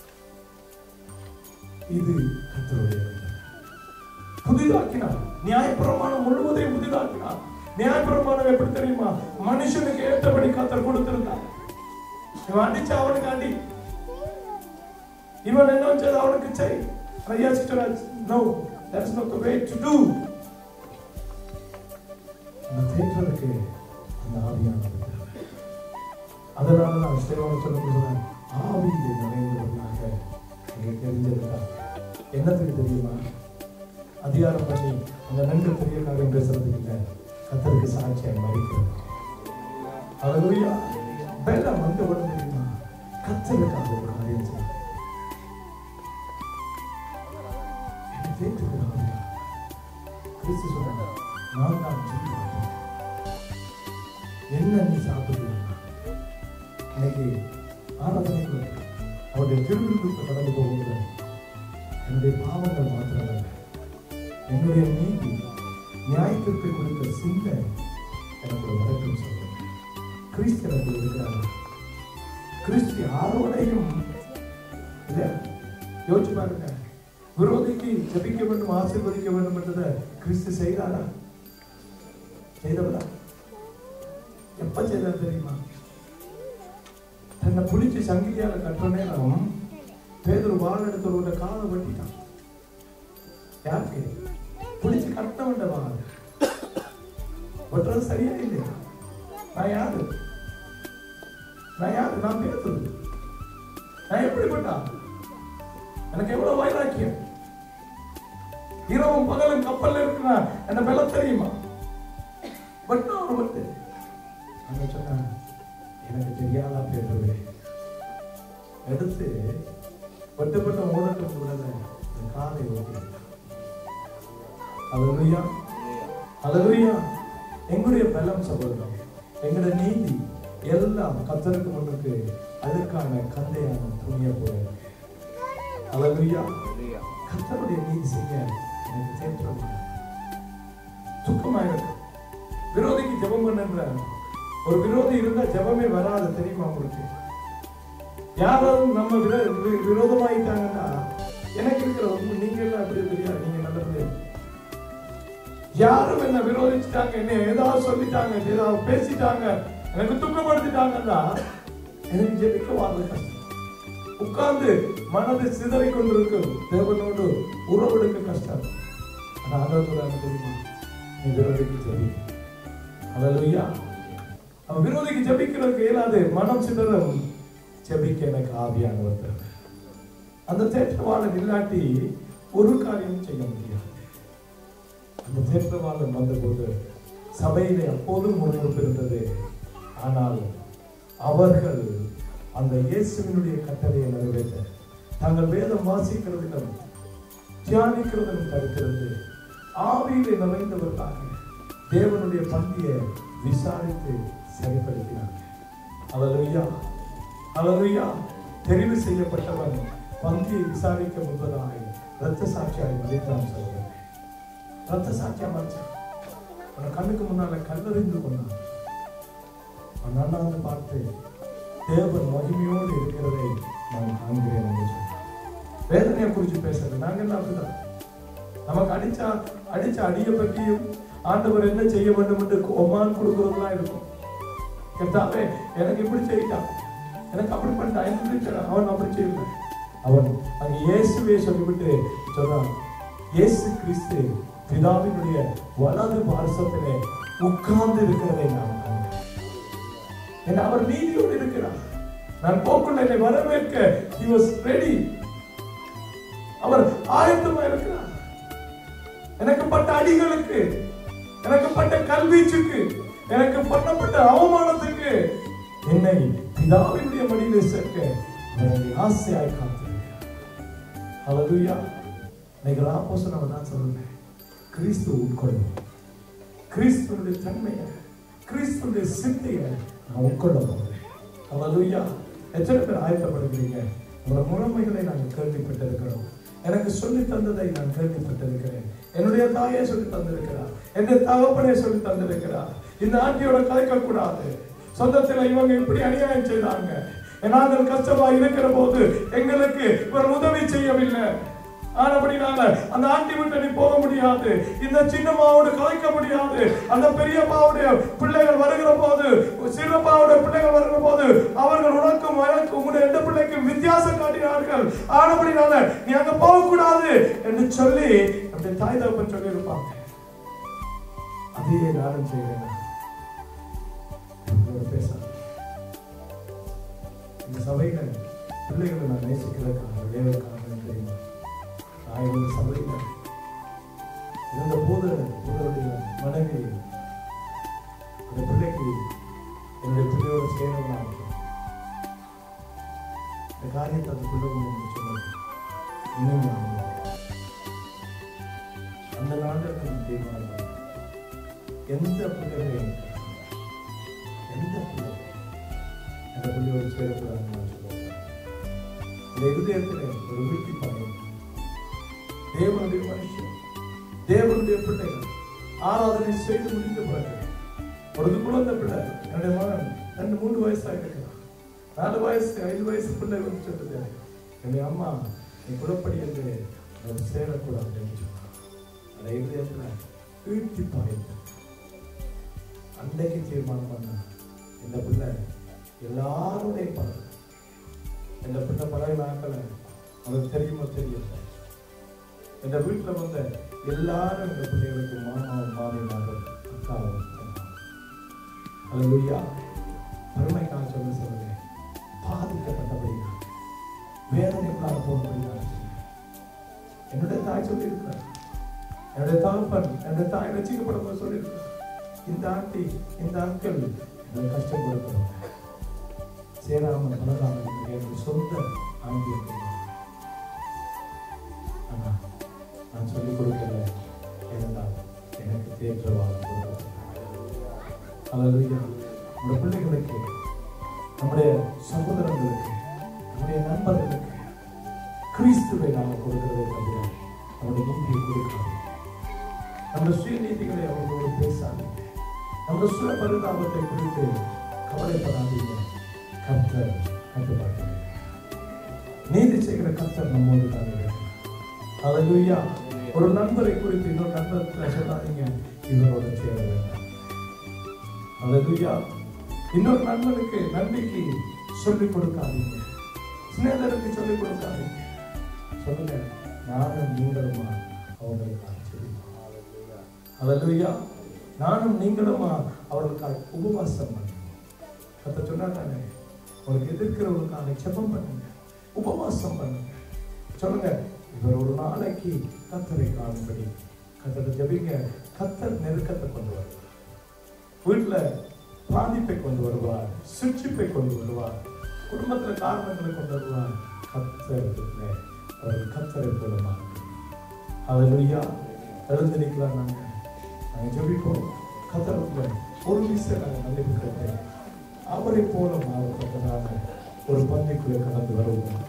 இது கத்தருடைய வேலை. புதிதாக்கினார் நியாயப்பிரமாணம் முழுவதையும் புதிதாக்கினார் நியாயப்பிரமாணம் எப்படி தெரியுமா மனுஷனுக்கு ஏற்றபடி கத்தர் கொடுத்திருந்தார் இவன் அடிச்சா அவனுக்கு அடி இவன் என்ன செய்த அவனுக்கு செய் ஐயா sister no that's not the way to do அந்த தேற்றலுக்கு அந்த ஆவியானவர் தேவை. அதனால நான் சேவனை சொல்ல சொல்றேன் ஆவியிலே நிறைந்தவர்களாக நீங்க தெரிஞ்சிருக்கா என்னத்துக்கு தெரியுமா அதிகாரம் பண்ணி அந்த நன்கு பெரிய காரியம் பேசுறதுக்கு இல்லை கத்தருக்கு சாட்சியாக மறிக்கிறது அதுலயா வேலை வந்த உடனே தெரியுமா கத்தருக்காக ஒரு காரியம் செய்யும் என்னை தேற்றுகிறார்கள். கிறிஸ்து சொன்னார், நான் தான் ஜீவன். என்ன நீ சாப்பிடுறீங்க இன்னைக்கு ஆராதனைக்கு அவருடைய திருவிழுக்கு கடந்து போகும்போது என்னுடைய பாவங்கள் மாத்திரமல்ல என்னுடைய நீதி நியாயத்திற்கு கொடுத்த சிந்தை எனக்கு ஒரு வழக்கம் சொல்லுங்க கிறிஸ்து எனக்கு இருக்கிறார் கிறிஸ்து யாரோடையும் இல்ல யோசிச்சு பாருங்க விரோதிக்கு ஜபிக்க வேண்டும் ஆசீர்வதிக்க வேண்டும் என்றதை கிறிஸ்து செய்தாரா செய்தவரா எப்ப செய்தார் தெரியுமா தன்னை புடிச்சு சங்கிலியால கட்டுற நேரம் பேதர் வாள் எடுத்தவரோட காலை வெட்டிட்டான் யாருக்கு புடிச்சு கட்டவண்ட வாள் வெட்டுறது சரியா இல்லையா நான் யாரு நான் யாரு நான் பேசுறது நான் எப்படிப்பட்டா எனக்கு எவ்வளவு வைராக்கியம் இரவும் பகலும் கப்பல்ல இருக்கிற என்ன வெள்ள தெரியுமா பட் ஒரு வந்து அங்க சொன்ன எனக்கு தெரியாதா பேசுறது எடுத்து வெட்டப்பட்ட ஓடட்டும் உடனே அந்த காலை ஓட்டி அலலுயா அலலுயா எங்களுடைய பலம் சகோதரன் எங்களுடைய நீதி எல்லாம் கத்தருக்கு முன்னுக்கு அதுக்கான கந்தையான துணிய போல அலலுயா கத்தருடைய நீதி செய்ய எனக்கு தேற்றம் துக்கமா இருக்கு விரோதிக்கு ஜெபம் பண்ணுன்ற ஒரு விரோதி இருந்தா ஜெபமே வராது தெரியுமா உங்களுக்கு யாராவது நம்ம விர வி- விரோதமாயிட்டாங்கன்னா எனக்கு இருக்கிற உண்மை நீங்க எல்லாம் எப்படி தெரியாது நீங்க நல்ல பிள்ளைங்க யாரும் என்ன விரோதிச்சுட்டாங்க என்ன ஏதாவது சொல்லிட்டாங்க ஏதாவது பேசிட்டாங்க எனக்கு துக்கப்படுத்திட்டாங்கன்னா எனக்கு ஜெபிக்க வாழ்றது கஷ்டம் உட்கார்ந்து மனதை சிதறி கொண்டிருக்கும் தேவனோடு உறவெடுக்க கஷ்டம் ஆனா ஆண்டவர் தெரியுமா நீ விரோதிக்கு ஜெபி அல்லேலூயா அவன் விரோதிக்கு ஜெபிக்கிறதுக்கு இயலாது மனம் சிதறும் ஜெபிக்க எனக்கு ஆவியானவர் தேவை அந்த தேற்றவாளன் இல்லாட்டி ஒரு காரியம் செய்ய முடியாது அந்த தேற்றவாளன் வந்தபோது சபையிலே அப்போதும் முறுமுறுப்பு இருந்தது ஆனால் அவர்கள் அந்த இயேசுவினுடைய கட்டளையை நிறைவேற்ற தாங்கள் வேதம் வாசிக்கிறதிலும் தியானிக்கிறதிலும் தடுக்கிறது ஆவியிலே நிறைந்தவர்களாக தேவனுடைய பந்தியை விசாரித்து சரிப்படுத்தினார் அல்லேலூயா அல்லேலூயா தெரிவு செய்யப்பட்டவன் பந்தியை விசாரிக்க முன்பதாக இரத்த சாட்சியாய் மதித்தான் சொல்கிறேன் ரத்த சாட்சியா மறைச்சான் அவன் கண்ணுக்கு முன்னால கல்லறிந்து கொண்டான் அவன் அண்ணாந்து பார்த்து தேவன் மகிமையோடு இருக்கிறதை நான் காண்கிறேன் என்று சொன்னான் வேதனையை குறித்து பேசுறது நாங்க என்ன அப்படிதான் நமக்கு அடிச்சா அடிச்ச அடியை பற்றியும் ஆண்டவர் என்ன செய்ய வேண்டும் என்று ஒமான் கொடுக்கறதுலாம் இருக்கும் கர்த்தாவே எனக்கு இப்படி செய்யிட்டான் எனக்கு அப்படி பண்ணிட்டான் என்ன செய்யறான் அவன் அப்படி செய்யல அவன் அங்க இயேசுவே சொல்லிவிட்டு சொன்னான் இயேசு கிறிஸ்து பிதாவினுடைய வலது பார்சத்திலே உட்கார்ந்து இருக்கிறதை நான் காண்கிறேன். ஏன்னா அவர் நீதியோடு இருக்கிறார் நான் போக்குள்ள என்னை வரவேற்க he was ready அவர் ஆயத்தமா இருக்கிறார் எனக்கு பட்ட அடிகளுக்கு எனக்கு பட்ட கல்வீச்சுக்கு எனக்கு பண்ணப்பட்ட அவமானத்துக்கு என்னை பிதாவினுடைய மடியிலே சேர்க்க அவர் என்னை ஆசையாய் காத்திருக்கிறார் ஹalleluya இன்னைக்கு ஆப்போசன் தான் சொல்றேன் கிறிஸ்து உட்கொள்ளும் கிறிஸ்துடைய தன்மையை கிறிஸ்துடைய சிந்தையை நான் உட்கொள்ள போகிறேன் ஹalleluya எத்தனை பேர் ஆயத்தப்படுகிறீங்க உங்களோட முறைமைகளை நாங்கள் கேள்விப்பட்டிருக்கிறோம் எனக்கு சொல்லி தந்ததை நான் கேள்விப்பட்டிருக்கிறேன் என்னுடைய தாயே சொல்லி தந்திருக்கிறார் என்னுடைய தகப்பனே சொல்லி தந்திருக்கிறார் இந்த ஆண்டியோட கலைக்க கூடாது சொந்தத்துல இவங்க இப்படி அநியாயம் செய்தாங்க நாங்கள் கஷ்டமா இருக்கிற போது எங்களுக்கு இவர் உதவி செய்யவில்லை ஆனபடினால அந்த ஆண்டி விட்டு நீ போக முடியாது இந்த சின்னம்மாவோடு கலைக்க முடியாது அந்த பெரியம்மாவுடைய பிள்ளைகள் வருகிற போது சின்னம்மாவுடைய பிள்ளைகள் வருகிற போது அவர்கள் உனக்கும் எனக்கும் உங்களுடைய ரெண்டு பிள்ளைக்கும் வித்தியாசம் காட்டினார்கள் ஆனபடினால நீ அங்க போக கூடாது என்று சொல்லி அப்படி தாய் தகப்பன் சொல்லி இருப்பாங்க அதையே நானும் செய்கிறேன் உங்களோட பேசாத இந்த சபையில பிள்ளைகளை நான் நேசிக்கிறதுக்காக ஒரே காரணம் தெரியுமா நான் எங்கள் சபையில இருந்த போது உங்களுடைய மனைவி அந்த பிள்ளைக்கு என்னுடைய பிள்ளையோட சேரவனா இந்த காரியத்தை அந்த பிள்ளை வந்து சொன்னது இன்னும் நான் அந்த நாளுக்கு தீர்மானம் எந்த பிள்ளைகளையும் எந்த பிள்ளை அந்த பிள்ளையோடு சேரக்கூடாதுன்னு நான் சொல்லுவேன் இந்த இருதயத்தில் ஒரு வீட்டி பாருங்க தேவனுடைய மனுஷன் தேவனுடைய பிள்ளைகள் ஆராதனை செய்து முடிந்த பிறகு ஒரு குழந்தை பிள்ளை என்னுடைய மகன் ரெண்டு மூணு வயசா இருக்கிறான் நாலு வயசு ஐந்து வயசு பிள்ளை வந்து சொல்லுது என்னுடைய அம்மா நீ குலப்படி என்று அது சேரக்கூடாது என்று சொன்னான் அந்த இருதயத்துல வீழ்த்தி பாய்ந்து அன்றைக்கு தீர்மானம் பண்ண இந்த பிள்ளை எல்லாருடைய பழகு இந்த பிள்ளை பழக நாட்களை அவனுக்கு தெரியுமோ தெரியல இந்த வீட்டுல வந்த எல்லாரும் இந்த பிள்ளைகளுக்கு மாமாவும் மாமியாரும் அக்காவும் அல்லா பெருமைக்காக சொல்ல சொல்லுங்க பாதிக்கப்பட்டபடியா வேதனைக்குள்ளாக போகப்படியா என்னுடைய தாய் சொல்லி இருக்கிறார் என்னுடைய தகப்பன் என்னுடைய தாய் ரசிக்கப்படும் சொல்லியிருக்கிறார் இந்த ஆண்டி இந்த அங்கிள் எனக்கு கஷ்டம் கொடுக்கணும் சேராமல் பழகாமல் எனக்கு சொந்த ஆண்டி இருக்கிறார் நான் சொல்லிக் கொடுக்கல ஏனென்றால் எனக்கு தேற்றவாக அல்லதுயா நம்முடைய பிள்ளைகளுக்கு நம்முடைய சகோதரர்களுக்கு நம்முடைய நண்பர்களுக்கு கிறிஸ்துவை நாம் கொடுக்கிறதை தவிர நம்முடைய நீதியை கொடுக்காது நம்முடைய சுயநீதிகளை அவர்களோடு பேசாதீங்க நம்முடைய சுய பரிதாபத்தை குறித்து கவலைப்படாதீங்க கர்த்தர் கட்டுப்பாட்டு நீதி செய்கிற கர்த்தர் நம்மோடு தான் இருக்கிறார் அல்லேலூயா ஒரு நண்பரை குறித்து இன்னொரு நண்பர் சொல்லாதீங்க இவரோட சேர வேண்டாம் அல்லேலூயா இன்னொரு நண்பனுக்கு நன்மைக்கு சொல்லிக் கொடுக்காதீங்க சிநேகருக்கு சொல்லிக் கொடுக்காதீங்க சொல்லுங்க நானும் நீங்களுமா அவர்களுக்கு அல்லேலூயா நானும் நீங்களுமா அவர்களுக்காக உபவாசம் பண்ணுங்க கத்த சொன்னாங்க உங்களுக்கு எதிர்க்கிறவங்களுக்காக ஜெபம் பண்ணுங்க உபவாசம் பண்ணுங்க சொல்லுங்க இவர் ஒரு நாளைக்கு கத்தரை காணும்படி கத்தரை ஜெபிங்க கத்தர் நெருக்கத்தை கொண்டு வருவார் வீட்டுல பாதிப்பை கொண்டு வருவார் சிரிச்சிப்பை கொண்டு வருவார் குடும்பத்துல காரணங்களை கொண்டு வருவார் கத்தர் அவர் கத்தரை போலமா அல்லேலூயா எழுந்து நிற்கலாம் நாங்க நாங்க ஜெபிப்போம் கத்தரத்துல ஒரு விஷயம் நாங்க மன்னிப்பு கேட்டேன் அவரை போல மாறப்பட்டதாக ஒரு பந்திக்குள்ளே கடந்து வருவோம்